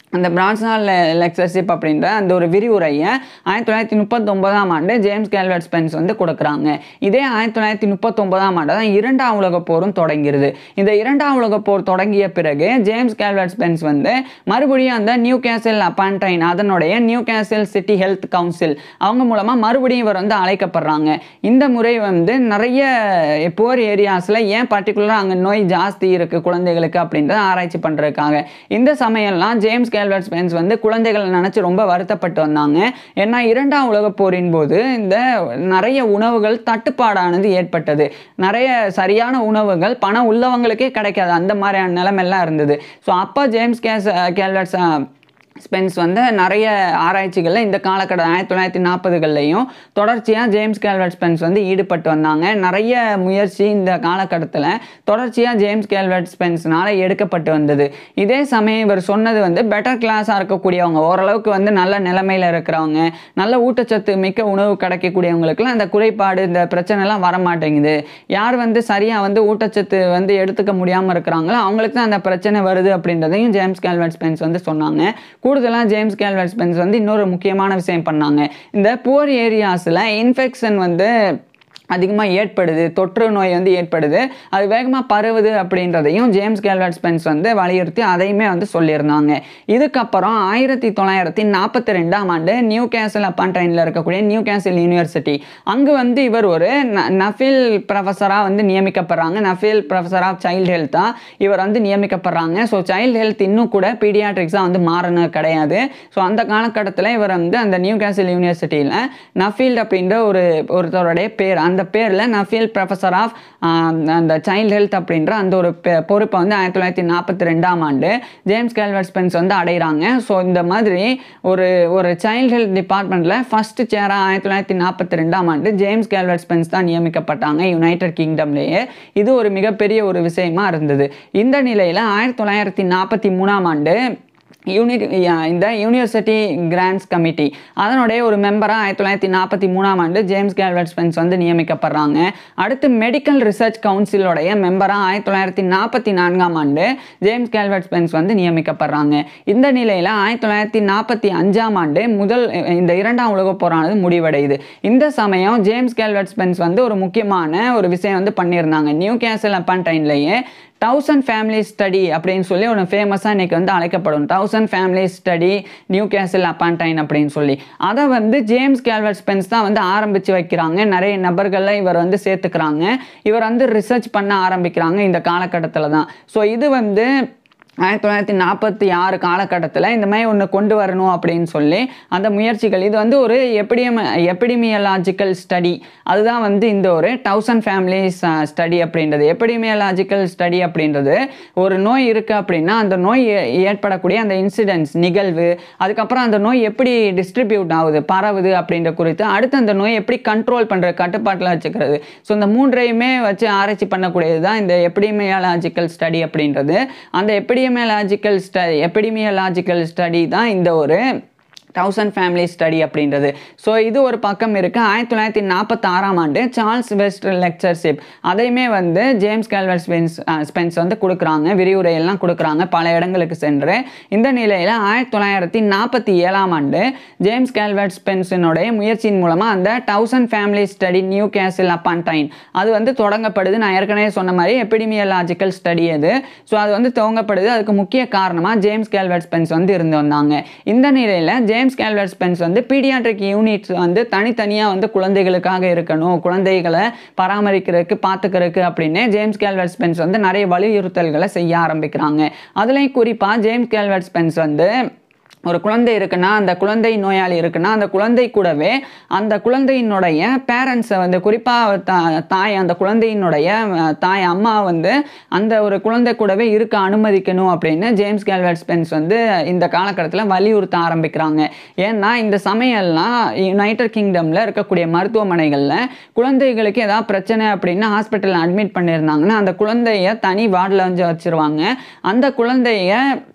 அந்த பிரான்ஸ்னால் லெக்சர்ஷிப் அப்படின்ற அந்த ஒரு விரிவுரையை ஆயிரத்தி தொள்ளாயிரத்தி முப்பத்தொன்பதாம் ஆண்டு ஜேம்ஸ் கேல்வர்ட் ஸ்பென்ஸ் வந்து கொடுக்குறாங்க இதே ஆயிரத்தி தொள்ளாயிரத்தி முப்பத்தொன்பதாம் ஆண்டு தான் இரண்டாம் உலகப் போரும் தொடங்கிறது இந்த இரண்டாம் உலகப் போர் தொடங்கிய பிறகு ஜேம்ஸ் கேல்வர்ட் ஸ்பென்ஸ் வந்து மறுபடியும் அந்த நியூ கேசல் அப்பான்டைன் அதனுடைய Newcastle city health council அவங்க மூலமாக மறுபடியும் இவர் வந்து அழைக்கப்படுறாங்க இந்த முறை வந்து நிறைய புவர் ஏரியாஸில் ஏன் பர்டிகுலராக அங்கே நோய் ஜாஸ்தி இருக்குது குழந்தைகளுக்கு அப்படின்றத ஆராய்ச்சி பண்ணுறதுக்காக இந்த சமயம்லாம் ஜேம்ஸ் கேல்வர்ட் ஸ்பென்ஸ் வந்து குழந்தைகளை நினச்சி ரொம்ப வருத்தப்பட்டு வந்தாங்க ஏன்னா இரண்டாம் உலகப் போரின் போது இந்த நிறைய உணவுகள் தட்டுப்பாடானது ஏற்பட்டது நிறைய சரியான உணவுகள் பணம் உள்ளவங்களுக்கே கிடைக்காது அந்த மாதிரியான நிலைமெல்லாம் இருந்தது ஸோ அப்போ ஜேம்ஸ் கேஸ் கேல்வர்ட்ஸ் ஸ்பென்ஸ் வந்து நிறைய ஆராய்ச்சிகளில் இந்த காலகட்டம் ஆயிரத்தி தொள்ளாயிரத்தி நாற்பதுகள்லையும் தொடர்ச்சியாக ஜேம்ஸ் கேல்வர்ட் ஸ்பென்ஸ் வந்து ஈடுபட்டு வந்தாங்க நிறைய முயற்சி இந்த காலகட்டத்தில் தொடர்ச்சியாக ஜேம்ஸ் கேல்வர்ட் ஸ்பென்ஸ்னால எடுக்கப்பட்டு வந்தது இதே சமயம் இவர் சொன்னது வந்து பெட்டர் கிளாஸாக இருக்கக்கூடியவங்க ஓரளவுக்கு வந்து நல்ல நிலைமையில் இருக்கிறவங்க நல்ல ஊட்டச்சத்து மிக்க உணவு கிடைக்கக்கூடியவங்களுக்குலாம் அந்த குறைபாடு இந்த பிரச்சனைலாம் வர மாட்டேங்குது யார் வந்து சரியாக வந்து ஊட்டச்சத்து வந்து எடுத்துக்க முடியாமல் இருக்கிறாங்களோ அவங்களுக்கு தான் அந்த பிரச்சனை வருது அப்படின்றதையும் ஜேம்ஸ் கேல்வர்ட் ஸ்பென்ஸ் வந்து சொன்னாங்க கூடுதலாக ஜேம்ஸ் கேல்வர்ட் ஸ்பென்ஸ் வந்து இன்னொரு முக்கியமான விஷயம் பண்ணாங்க இந்த புவர் ஏரியாஸில் இன்ஃபெக்ஷன் வந்து அதிகமாக ஏற்படுது தொற்று நோய் வந்து ஏற்படுது அது வேகமாக பரவுது அப்படின்றதையும் ஜேம்ஸ் கேல்வர்ட் ஸ்பென்ஸ் வந்து வலியுறுத்தி அதையுமே வந்து சொல்லியிருந்தாங்க இதுக்கப்புறம் ஆயிரத்தி தொள்ளாயிரத்தி நாற்பத்தி ரெண்டாம் ஆண்டு நியூ கேசல் அப்பான்டைனில் இருக்கக்கூடிய நியூ கேசல் யூனிவர்சிட்டி அங்கே வந்து இவர் ஒரு நஃபில் ப்ரொஃபஸராக வந்து நியமிக்கப்படுறாங்க நஃபில் ப்ரொஃபஸர் ஆஃப் சைல்டு ஹெல்த்தாக இவர் வந்து நியமிக்கப்படுறாங்க ஸோ சைல்டு ஹெல்த் இன்னும் கூட பீடியாட்ரிக்ஸாக வந்து மாறினது கிடையாது ஸோ அந்த காலகட்டத்தில் இவர் வந்து அந்த நியூ கேசல் யூனிவர்சிட்டியில் நஃபீல்ட் அப்படின்ற ஒரு ஒருத்தருடைய பேர் அந்த பேரில் நஃபீல் ப்ரொஃபஸர் ஆஃப் அந்த சைல்டு ஹெல்த் அப்படின்ற அந்த ஒரு பெ- பொறுப்பை வந்து ஆயிரத்தி தொள்ளாயிரத்தி நாற்பத்தி ரெண்டாம் ஆண்டு ஜேம்ஸ் கேல்வர்ட் ஸ்பென்ஸ் வந்து அடைகிறாங்க ஸோ இந்த மாதிரி ஒரு ஒரு சைல்டு ஹெல்த் டிபார்ட்மெண்ட்டில் ஃபர்ஸ்ட் சேராக ஆயிரத்தி தொள்ளாயிரத்தி நாற்பத்தி ரெண்டாம் ஆண்டு ஜேம்ஸ் கேல்வர்ட் ஸ்பென்ஸ் தான் நியமிக்கப்பட்டாங்க யுனைடெட் கிங்டம்லேயே இது ஒரு மிகப்பெரிய ஒரு விஷயமா இருந்தது இந்த நிலையில் ஆயிரத்தி தொள்ளாயிரத்தி நாற்பத்தி மூணாம் ஆண்டு யூனிட் இந்த யூனிவர்சிட்டி கிராண்ட்ஸ் கமிட்டி அதனுடைய ஒரு மெம்பராக ஆயிரத்தி தொள்ளாயிரத்தி நாற்பத்தி மூணாம் ஆண்டு ஜேம்ஸ் கேல்வர்ட் ஸ்பென்ஸ் வந்து நியமிக்கப்படுறாங்க அடுத்து மெடிக்கல் ரிசர்ச் கவுன்சிலோடைய மெம்பராக ஆயிரத்தி தொள்ளாயிரத்தி நாற்பத்தி நான்காம் ஆண்டு ஜேம்ஸ் கேல்வர்ட் ஸ்பென்ஸ் வந்து நியமிக்கப்படுறாங்க இந்த நிலையில் ஆயிரத்தி தொள்ளாயிரத்தி நாற்பத்தி அஞ்சாம் ஆண்டு முதல் இந்த இரண்டாம் உலகப் போரானது முடிவடையுது இந்த சமயம் ஜேம்ஸ் கேல்வர்ட் ஸ்பென்ஸ் வந்து ஒரு முக்கியமான ஒரு விஷயம் வந்து பண்ணியிருந்தாங்க நியூ கேசல் அப்பான்டைன்லேயே தௌசண்ட் ஃபேமிலி ஸ்டடி அப்படின்னு சொல்லி ஒன்று ஃபேமஸாக இன்றைக்கி வந்து அழைக்கப்படும் thousand family study Newcastle upon Tyne அப்படின்னு சொல்லி அதை வந்து ஜேம்ஸ் கேல்வர்ட் ஸ்பென்ஸ் தான் வந்து ஆரம்பித்து வைக்கிறாங்க நிறைய நபர்களை இவர் வந்து சேர்த்துக்கிறாங்க இவர் வந்து ரிசர்ச் பண்ண ஆரம்பிக்கிறாங்க இந்த காலகட்டத்தில் தான் ஸோ இது வந்து ஆயிரத்தி தொள்ளாயிரத்தி நாற்பத்தி ஆறு காலகட்டத்தில் இந்த மாதிரி ஒன்று கொண்டு வரணும் அப்படின்னு சொல்லி அந்த முயற்சிகள் இது வந்து ஒரு எப்பிடியம் எப்பிடிமியலாஜிக்கல் ஸ்டடி அதுதான் வந்து இந்த ஒரு தௌசண்ட் ஃபேமிலிஸ் ஸ்டடி அப்படின்றது எப்பிடிமியலாஜிக்கல் ஸ்டடி அப்படின்றது ஒரு நோய் இருக்குது அப்படின்னா அந்த நோய் ஏ- ஏற்படக்கூடிய அந்த இன்சிடென்ட்ஸ் நிகழ்வு அதுக்கப்புறம் அந்த நோய் எப்படி டிஸ்ட்ரிபியூட் ஆகுது பரவுது அப்படின்ற குறித்து அடுத்து அந்த நோய் எப்படி கண்ட்ரோல் பண்ணுறது கட்டுப்பாட்டில் வச்சுக்கிறது ஸோ இந்த மூன்றையுமே வச்சு ஆராய்ச்சி பண்ணக்கூடியது தான் இந்த எப்பிடிமியாலாஜிக்கல் ஸ்டடி அப்படின்றது அந்த எப்பிடிமியாலாஜிக்கல் ஸ்ட எப்பிடிமியாலாஜிக்கல் ஸ்டடி தான் இந்த ஒரு தௌசண்ட் ஃபேமிலி ஸ்டடி அப்படின்றது ஸோ இது ஒரு பக்கம் இருக்குது ஆயிரத்தி தொள்ளாயிரத்தி நாற்பத்தாறாம் ஆண்டு சார்ல்ஸ் வெஸ்ட் லெக்சர்ஷிப் அதையுமே வந்து James Calvert Spence uh, Spence வந்து கொடுக்குறாங்க விரிவுரையெல்லாம் கொடுக்குறாங்க பல இடங்களுக்கு சென்று இந்த நிலையில் ஆயிரத்தி தொள்ளாயிரத்தி நாற்பத்தி ஏழாம் ஆண்டு ஜேம்ஸ் கேல்வர்ட் ஸ்பென்ஸினுடைய முயற்சியின் மூலமாக அந்த தௌசண்ட் ஃபேமிலி ஸ்டடி நியூ கேசில் அப்பான்டைன் அது வந்து தொடங்கப்படுது நான் ஏற்கனவே சொன்ன மாதிரி எபிடிமியலாஜிக்கல் ஸ்டடி அது ஸோ அது வந்து துவங்கப்படுது அதுக்கு முக்கிய காரணமாக ஜேம்ஸ் கேல்வர்ட் ஸ்பென்ஸ் வந்து இருந்து வந்தாங்க இந்த நிலையில் ஜேம்ஸ் கேல்வர்ட் ஸ்பென்ஸ் வந்து பீடியாட்ரிக் யூனிட்ஸ் வந்து தனித்தனியாக வந்து குழந்தைகளுக்காக இருக்கணும் குழந்தைகளை பராமரிக்கிறதுக்கு பார்த்துக்கிறதுக்கு அப்படின்னு ஜேம்ஸ் கேல்வர்ட் ஸ்பென்ஸ் வந்து நிறைய வலியுறுத்தல்களை செய்ய ஆரம்பிக்கிறாங்க அதுலேயும் குறிப்பாக ஜேம்ஸ் கேல்வர்ட் ஸ்பென்ஸ் வந்து ஒரு குழந்தை இருக்குன்னா அந்த குழந்தை நோயாளி இருக்குன்னா அந்த குழந்தை கூடவே அந்த குழந்தையினுடைய பேரண்ட்ஸை வந்து குறிப்பாக தாய் அந்த குழந்தையினுடைய அஹ், தாய் அம்மா வந்து அந்த ஒரு குழந்தை கூடவே இருக்க அனுமதிக்கணும் அப்படின்னு ஜேம்ஸ் கேல்வர்ட் ஸ்பென்ஸ் வந்து இந்த காலகட்டத்தில் வலியுறுத்த ஆரம்பிக்கிறாங்க ஏன்னா இந்த சமயம்லாம் யுனைடெட் கிங்டமில் இருக்கக்கூடிய மருத்துவமனைகளில் குழந்தைகளுக்கு ஏதாவது பிரச்சனை அப்படின்னு ஹாஸ்பிட்டலில் அட்மிட் பண்ணியிருந்தாங்கன்னா அந்த குழந்தைய தனி வார்டில் வந்து வச்சிருவாங்க அந்த குழந்தைய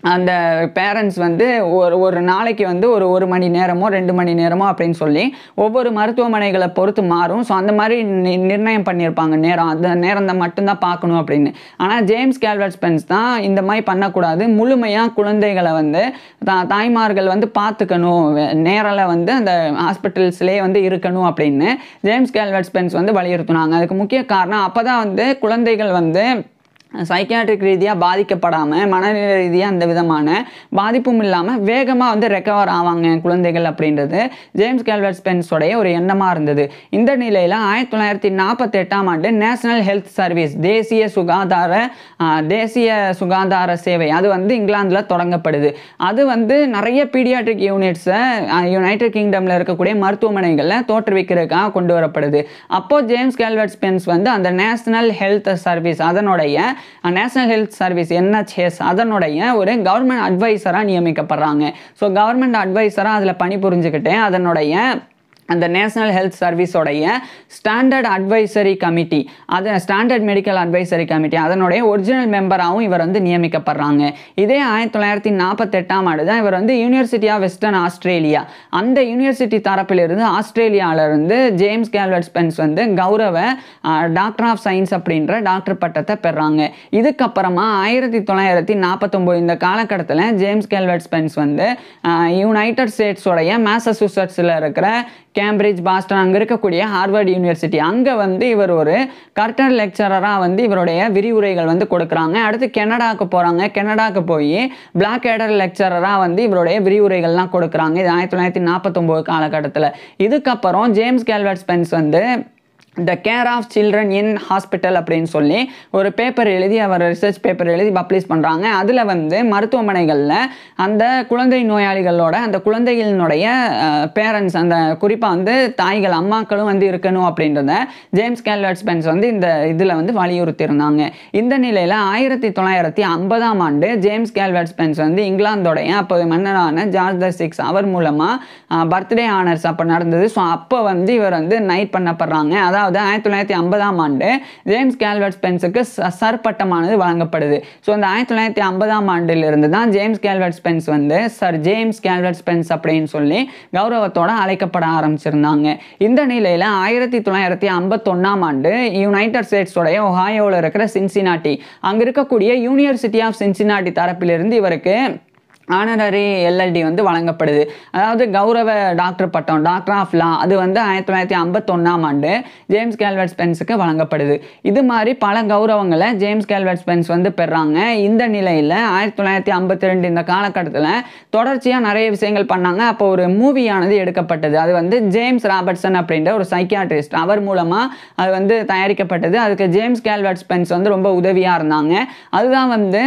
அந்த பேரண்ட்ஸ் வந்து ஒரு ஒரு நாளைக்கு வந்து ஒரு ஒரு மணி நேரமோ ரெண்டு மணி நேரமோ அப்படின்னு சொல்லி ஒவ்வொரு மருத்துவமனைகளை பொறுத்து மாறும் ஸோ அந்த மாதிரி நி- நிர்ணயம் பண்ணியிருப்பாங்க நேரம் அந்த நேரம் தான் மட்டும்தான் பார்க்கணும் அப்படின்னு ஆனால் ஜேம்ஸ் கேல்வர்ட் ஸ்பென்ஸ் தான் இந்த மாதிரி பண்ணக்கூடாது முழுமையாக குழந்தைகளை வந்து தா தாய்மார்கள் வந்து பார்த்துக்கணும் நேரில் வந்து அந்த ஹாஸ்பிட்டல்ஸ்லேயே வந்து இருக்கணும் அப்படின்னு ஜேம்ஸ் கேல்வர்ட் ஸ்பென்ஸ் வந்து வலியுறுத்தினாங்க அதுக்கு முக்கிய காரணம் அப்போ தான் வந்து குழந்தைகள் வந்து சைக்கியாட்ரிக் ரீதியாக பாதிக்கப்படாமல் மனநிலை ரீதியாக அந்த விதமான பாதிப்பும் இல்லாமல் வேகமாக வந்து ரெக்கவர் ஆவாங்க குழந்தைகள் அப்படின்றது ஜேம்ஸ் கேல்வர்ட் ஸ்பென்ஸோடைய ஒரு எண்ணமாக இருந்தது இந்த நிலையில் ஆயிரத்தி தொள்ளாயிரத்தி நாற்பத்தெட்டாம் ஆண்டு நேஷனல் ஹெல்த் சர்வீஸ் தேசிய சுகாதார ஆ, தேசிய சுகாதார சேவை அது வந்து இங்கிலாந்தில் தொடங்கப்படுது அது வந்து நிறைய பீடியாட்ரிக் யூனிட்ஸை யுனைடெட் கிங்டமில் இருக்கக்கூடிய மருத்துவமனைகளில் தோற்றுவிக்கிறதுக்காக கொண்டு வரப்படுது அப்போ ஜேம்ஸ் கேல்வர்ட் ஸ்பென்ஸ் வந்து அந்த நேஷனல் ஹெல்த் சர்வீஸ் அதனுடைய நேஷனல் ஹெல்த் சர்வீஸ் என்ஹெச்எஸ் அதனுடைய ஒரு கவர்மெண்ட் அட்வைசராக நியமிக்கப்படுறாங்க ஸோ கவர்மெண்ட் அட்வைசராக அதில் பணிபுரிஞ்சுக்கிட்டு அதனுடைய அந்த நேஷனல் ஹெல்த் சர்வீஸோடைய ஸ்டாண்டர்ட் அட்வைசரி கமிட்டி அது ஸ்டாண்டர்ட் மெடிக்கல் அட்வைசரி கமிட்டி அதனுடைய ஒரிஜினல் மெம்பராகவும் இவர் வந்து நியமிக்கப்படுறாங்க இதே ஆயிரத்தி தொள்ளாயிரத்தி நாற்பத்தெட்டாம் ஆண்டு தான் இவர் வந்து யூனிவர்சிட்டி ஆஃப் வெஸ்டர்ன் ஆஸ்திரேலியா அந்த யூனிவர்சிட்டி தரப்பிலிருந்து ஆஸ்திரேலியாவிலிருந்து ஜேம்ஸ் கேல்வர்ட் ஸ்பென்ஸ் வந்து கௌரவ டாக்டர் ஆஃப் சயின்ஸ் அப்படின்ற டாக்டர் பட்டத்தை பெறாங்க இதுக்கப்புறமா ஆயிரத்தி தொள்ளாயிரத்தி நாற்பத்தொம்போது இந்த காலகட்டத்தில் ஜேம்ஸ் கேல்வர்ட் ஸ்பென்ஸ் வந்து யுனைடெட் ஸ்டேட்ஸோடைய மேசசூசட்ஸில் இருக்கிற கேம்பிரிட்ஜ் பாஸ்டன் அங்கே இருக்கக்கூடிய ஹார்வர்ட் யூனிவர்சிட்டி அங்கே வந்து இவர் ஒரு கர்டர் லெக்சரராக வந்து இவருடைய விரிவுரைகள் வந்து கொடுக்குறாங்க அடுத்து கனடாவுக்கு போகிறாங்க கனடாவுக்கு போய் பிளாக் ஏடர் லெக்சரராக வந்து இவருடைய விரிவுரைகள்லாம் கொடுக்குறாங்க இது ஆயிரத்தி தொள்ளாயிரத்தி நாற்பத்தொம்போது காலகட்டத்தில் இதுக்கப்புறம் ஜேம்ஸ் கேல்வர்ட் ஸ்பென்ஸ் வந்து the care of children in hospital அப்படின்னு சொல்லி ஒரு பேப்பர் எழுதி அவர் ரிசர்ச் பேப்பர் எழுதி பப்ளிஷ் பண்ணுறாங்க அதில் வந்து மருத்துவமனைகளில் அந்த குழந்தை நோயாளிகளோட அந்த குழந்தைகளினுடைய பேரண்ட்ஸ் அந்த குறிப்பாக வந்து தாய்கள் அம்மாக்களும் வந்து இருக்கணும் அப்படின்றத ஜேம்ஸ் கேல்வர்ட் ஸ்பென்ஸ் வந்து இந்த இதில் வந்து வலியுறுத்தியிருந்தாங்க இந்த நிலையில் ஆயிரத்தி தொள்ளாயிரத்தி ஐம்பதாம் ஆண்டு ஜேம்ஸ் கேல்வர்ட் ஸ்பென்ஸ் வந்து இங்கிலாந்தோடைய அப்போது மன்னரான ஜார்ஜ் த சிக்ஸ் அவர் மூலமாக பர்த்டே ஆனர்ஸ் அப்போ நடந்தது ஸோ அப்போ வந்து இவர் வந்து நைட் பண்ணப்படுறாங்க அதாவது ஆயிரத்தி தொள்ளாயிரத்தி ஐம்பதாம் ஆண்டு ஜேம்ஸ் கேல்வர்ட் ஸ்பென்ஸுக்கு ச- சர் பட்டமானது வழங்கப்படுது ஸோ அந்த ஆயிரத்தி தொள்ளாயிரத்தி ஐம்பதாம் ஆண்டிலிருந்து தான் ஜேம்ஸ் கேல்வர்ட் ஸ்பென்ஸ் வந்து சர் ஜேம்ஸ் கேல்வர்ட் ஸ்பென்ஸ் அப்படின்னு சொல்லி கௌரவத்தோட அழைக்கப்பட ஆரம்பிச்சிருந்தாங்க இந்த நிலையில் ஆயிரத்தி தொள்ளாயிரத்தி ஐம்பத்தொன்னாம் ஆண்டு யுனைடெட் ஸ்டேட்ஸோடைய ஒஹாயோவில் இருக்கிற சின்சினாட்டி அங்கே இருக்கக்கூடிய யூனிவர்சிட்டி ஆஃப் சின்சினாட்டி தரப்பிலிருந்து இவருக்கு ஆனரரி எல்எல்டி வந்து வழங்கப்படுது அதாவது கௌரவ டாக்டர் பட்டம் டாக்டர் ஆஃப் லா அது வந்து ஆயிரத்தி தொள்ளாயிரத்தி ஐம்பத்தொன்னாம் ஆண்டு ஜேம்ஸ் கேல்வர்ட் ஸ்பென்ஸுக்கு வழங்கப்படுது இது மாதிரி பல கௌரவங்களை ஜேம்ஸ் கேல்வர்ட் ஸ்பென்ஸ் வந்து பெறாங்க இந்த நிலையில் ஆயிரத்தி தொள்ளாயிரத்தி ஐம்பத்தி ரெண்டு இந்த காலகட்டத்தில் தொடர்ச்சியாக நிறைய விஷயங்கள் பண்ணாங்க அப்போ ஒரு மூவியானது எடுக்கப்பட்டது அது வந்து ஜேம்ஸ் ராபர்ட்சன் அப்படின்ற ஒரு சைக்கியாட்ரிஸ்ட் அவர் மூலமாக அது வந்து தயாரிக்கப்பட்டது அதுக்கு ஜேம்ஸ் கேல்வர்ட் ஸ்பென்ஸ் வந்து ரொம்ப உதவியாக இருந்தாங்க அதுதான் வந்து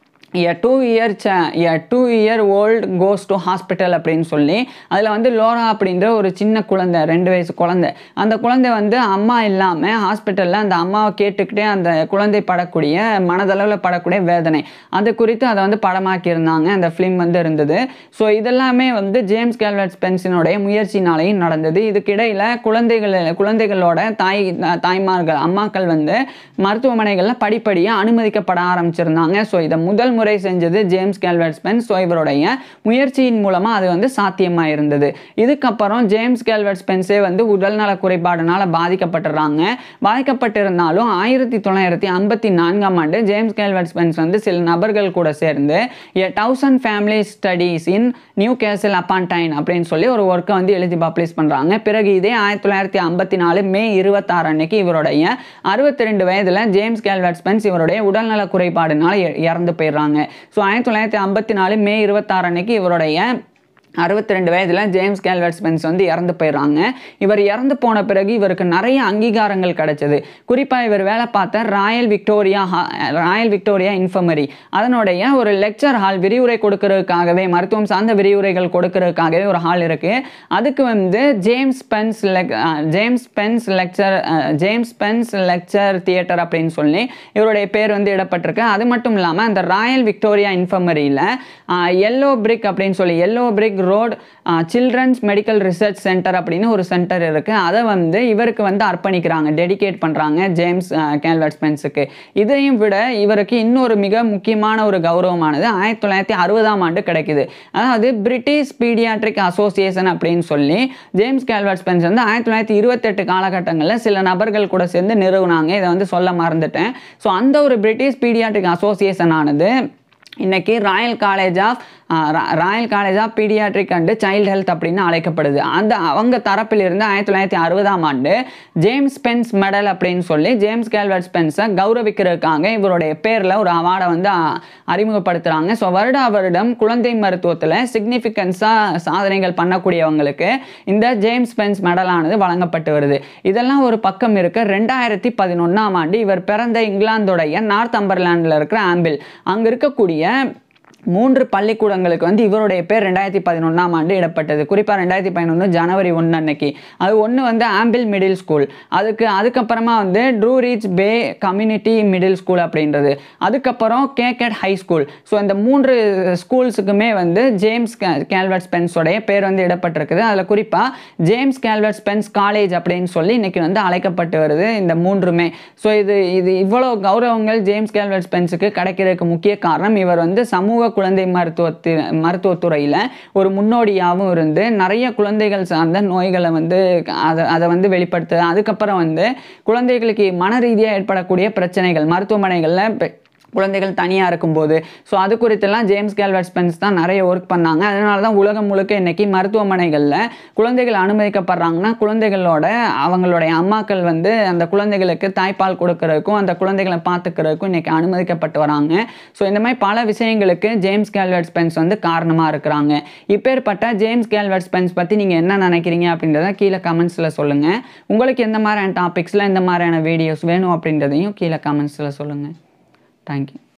எ டூ இயர் ச a two year old goes to hospital அப்படின்னு சொல்லி அதில் வந்து லோரா அப்படின்ற ஒரு சின்ன குழந்தை ரெண்டு வயசு குழந்தை அந்த குழந்தை வந்து அம்மா இல்லாமல் ஹாஸ்பிட்டலில் அந்த அம்மாவை கேட்டுக்கிட்டே அந்த குழந்தை படக்கூடிய மனதளவில் படக்கூடிய வேதனை அது குறித்து அதை வந்து படமாக்கியிருந்தாங்க அந்த ஃபிலிம் வந்து இருந்தது ஸோ இதெல்லாமே வந்து ஜேம்ஸ் கேல்வர்ட் ஸ்பென்ஸினுடைய முயற்சினாலையும் நடந்தது இதுக்கிடையில் குழந்தைகள் குழந்தைகளோட தாய் தாய்மார்கள் அம்மாக்கள் வந்து மருத்துவமனைகளில் படிப்படியாக அனுமதிக்கப்பட ஆரம்பிச்சிருந்தாங்க ஸோ இதை முதல் முறை செஞ்சது ஜேம்ஸ் கேல்வர்ட் ஸ்பென்ஸ் ஸோ இவருடைய முயற்சியின் மூலமாக அது வந்து சாத்தியமாக இருந்தது இதுக்கப்புறம் ஜேம்ஸ் கேல்வர்ட் ஸ்பென்ஸே வந்து உடல்நல குறைபாடுனால பாதிக்கப்பட்டுறாங்க பாதிக்கப்பட்டிருந்தாலும் ஆயிரத்தி தொள்ளாயிரத்தி ஐம்பத்தி நான்காம் ஆண்டு ஜேம்ஸ் கேல்வர்ட் ஸ்பென்ஸ் வந்து சில நபர்கள் கூட சேர்ந்து a thousand family studies in Newcastle upon Tyne அப்படின்னு சொல்லி ஒரு ஒர்க்கை வந்து எழுதி பப்ளிஷ் பண்ணுறாங்க பிறகு இதே ஆயிரத்தி தொள்ளாயிரத்தி ஐம்பத்தி நாலு மே இருபத்தாறு அன்னைக்கு இவருடைய அறுபத்தி ரெண்டு வயதில் ஜேம்ஸ் கேல்வர்ட் ஸ்பென்ஸ் இவருடைய உடல்நல குறைபாடுனால இ- இறந்து போயிடுறாங்க ஸோ ஆயிரத்தி தொள்ளாயிரத்தி ஐம்பத்தி நாலு மே இருபத்தாறு அன்னைக்கு இவருடைய அறுபத்தி ரெண்டு வயதில் ஜேம்ஸ் கேல்வர்ட் ஸ்பென்ஸ் வந்து இறந்து போயிடுறாங்க இவர் இறந்து போன பிறகு இவருக்கு நிறைய அங்கீகாரங்கள் கிடைச்சது குறிப்பாக இவர் வேலை பார்த்த ராயல் விக்டோரியா ஹா- ராயல் விக்டோரியா இன்ஃபர்மரி அதனுடைய ஒரு லெக்சர் ஹால் விரிவுரை கொடுக்கறதுக்காகவே மருத்துவம் சார்ந்த விரிவுரைகள் கொடுக்கறதுக்காகவே ஒரு ஹால் இருக்கு அதுக்கு வந்து ஜேம்ஸ் பென்ஸ் லெக் James Spence lecture James Spence lecture theatre அப்படின்னு சொல்லி இவருடைய பேர் வந்து இடப்பட்டிருக்கு அது மட்டும் இல்லாமல் அந்த ராயல் விக்டோரியா இன்ஃபர்மரியில் எல்லோ பிரிக் அப்படின்னு சொல்லி yellow brick link road children's medical research centre அப்படின்னு ஒரு சென்டர் இருக்குது அதை வந்து இவருக்கு வந்து அர்ப்பணிக்கிறாங்க டெடிகேட் பண்ணுறாங்க ஜேம்ஸ் கேல்வர்ட் ஸ்பென்ஸுக்கு இதையும் விட இவருக்கு இன்னொரு மிக முக்கியமான ஒரு கௌரவமானது ஆயிரத்தி தொள்ளாயிரத்தி அறுபதாம் ஆண்டு கிடைக்குது அதாவது பிரிட்டிஷ் பீடியாட்ரிக் அசோசியேஷன் அப்படின்னு சொல்லி ஜேம்ஸ் கேல்வர்ட் ஸ்பென்ஸ் வந்து ஆயிரத்தி தொள்ளாயிரத்தி இருபத்தெட்டு காலகட்டங்களில் சில நபர்கள் கூட சேர்ந்து நிறுவனாங்க இதை வந்து சொல்ல மறந்துட்டேன் ஸோ அந்த ஒரு பிரிட்டிஷ் பீடியாட்ரிக் அசோசியேஷன் ஆனது இன்னைக்கு Royal College of Royal College of paediatric and child health அப்படின்னு அழைக்கப்படுது அந்த அவங்க தரப்பிலிருந்து ஆயிரத்தி தொள்ளாயிரத்தி அறுபதாம் ஆண்டு ஜேம்ஸ் ஸ்பென்ஸ் மெடல் அப்படின்னு சொல்லி ஜேம்ஸ் கேல்வர்ட் ஸ்பென்ஸை கௌரவிக்கிறதுக்காக இவருடைய பேரில் ஒரு அவார்டை வந்து அ- அறிமுகப்படுத்துகிறாங்க ஸோ வருடா வருடம் குழந்தை மருத்துவத்தில் சிக்னிஃபிகன்ஸாக சாதனைகள் பண்ணக்கூடியவங்களுக்கு இந்த ஜேம்ஸ் ஸ்பென்ஸ் மெடலானது வழங்கப்பட்டு வருது இதெல்லாம் ஒரு பக்கம் இருக்க ரெண்டாயிரத்தி பதினொன்றாம் ஆண்டு இவர் பிறந்த இங்கிலாந்துடைய நார்த் அம்பர்லாண்டில் இருக்கிற ஆம்பிள் அங்கே இருக்கக்கூடிய மூன்று பள்ளிக்கூடங்களுக்கு வந்து இவருடைய பேர் ரெண்டாயிரத்தி பதினொன்றாம் ஆண்டு இடப்பட்டது குறிப்பாக ரெண்டாயிரத்தி பதினொன்று ஜனவரி ஒன்று அன்னைக்கு அது ஒன்று வந்து ஆம்பிள் மிடில் ஸ்கூல் அதுக்கு அதுக்கப்புறமா வந்து true reach bay community middle school அப்படின்றது அதுக்கப்புறம் கேகட் ஹை ஸ்கூல் ஸோ இந்த மூன்று ஸ்கூல்ஸுக்குமே வந்து ஜேம்ஸ் கேல்வர்ட் ஸ்பென்ஸோடைய பேர் வந்து இடப்பட்டிருக்குது அதில் குறிப்பாக ஜேம்ஸ் கேல்வர்ட் ஸ்பென்ஸ் காலேஜ் அப்படின்னு சொல்லி இன்னைக்கு வந்து அழைக்கப்பட்டு வருது இந்த மூன்றுமே ஸோ இது இது இவ்வளோ கௌரவங்கள் ஜேம்ஸ் கேல்வர்ட் ஸ்பென்ஸுக்கு கிடைக்கிறதுக்கு முக்கிய காரணம் இவர் வந்து சமூக குழந்தை மருத்துவத்து மருத்துவத்துறையில் ஒரு முன்னோடியாகவும் இருந்து நிறைய குழந்தைகள் சார்ந்த நோய்களை வந்து அதை அதை வந்து வெளிப்படுத்து அதுக்கப்புறம் வந்து குழந்தைகளுக்கு மன ரீதியாக ஏற்படக்கூடிய பிரச்சனைகள் மருத்துவமனைகளில் பெ- குழந்தைகள் தனியாக இருக்கும்போது ஸோ அது குறித்தெல்லாம் ஜேம்ஸ் கேல்வர்ட் ஸ்பென்ஸ் தான் நிறைய ஒர்க் பண்ணாங்க அதனால தான் உலகம் முழுக்க இன்னைக்கு மருத்துவமனைகளில் குழந்தைகள் அனுமதிக்கப்படுறாங்கன்னா குழந்தைகளோட அவங்களுடைய அம்மாக்கள் வந்து அந்த குழந்தைகளுக்கு தாய்ப்பால் கொடுக்கறதுக்கும் அந்த குழந்தைகளை பார்த்துக்கிறதுக்கும் இன்னைக்கு அனுமதிக்கப்பட்டு வராங்க ஸோ இந்த மாதிரி பல விஷயங்களுக்கு ஜேம்ஸ் கேல்வர்ட் ஸ்பென்ஸ் வந்து காரணமாக இருக்கிறாங்க இப்பேற்பட்ட ஜேம்ஸ் கேல்வர்ட் ஸ்பென்ஸ் பற்றி நீங்கள் என்ன நினைக்கிறீங்க அப்படின்றத கீழே கமெண்ட்ஸில் சொல்லுங்கள் உங்களுக்கு எந்த மாதிரியான டாபிக்ஸில் இந்த மாதிரியான வீடியோஸ் வேணும் அப்படின்றதையும் கீழே கமெண்ட்ஸில் சொல்லுங்கள் தேங்க்யூ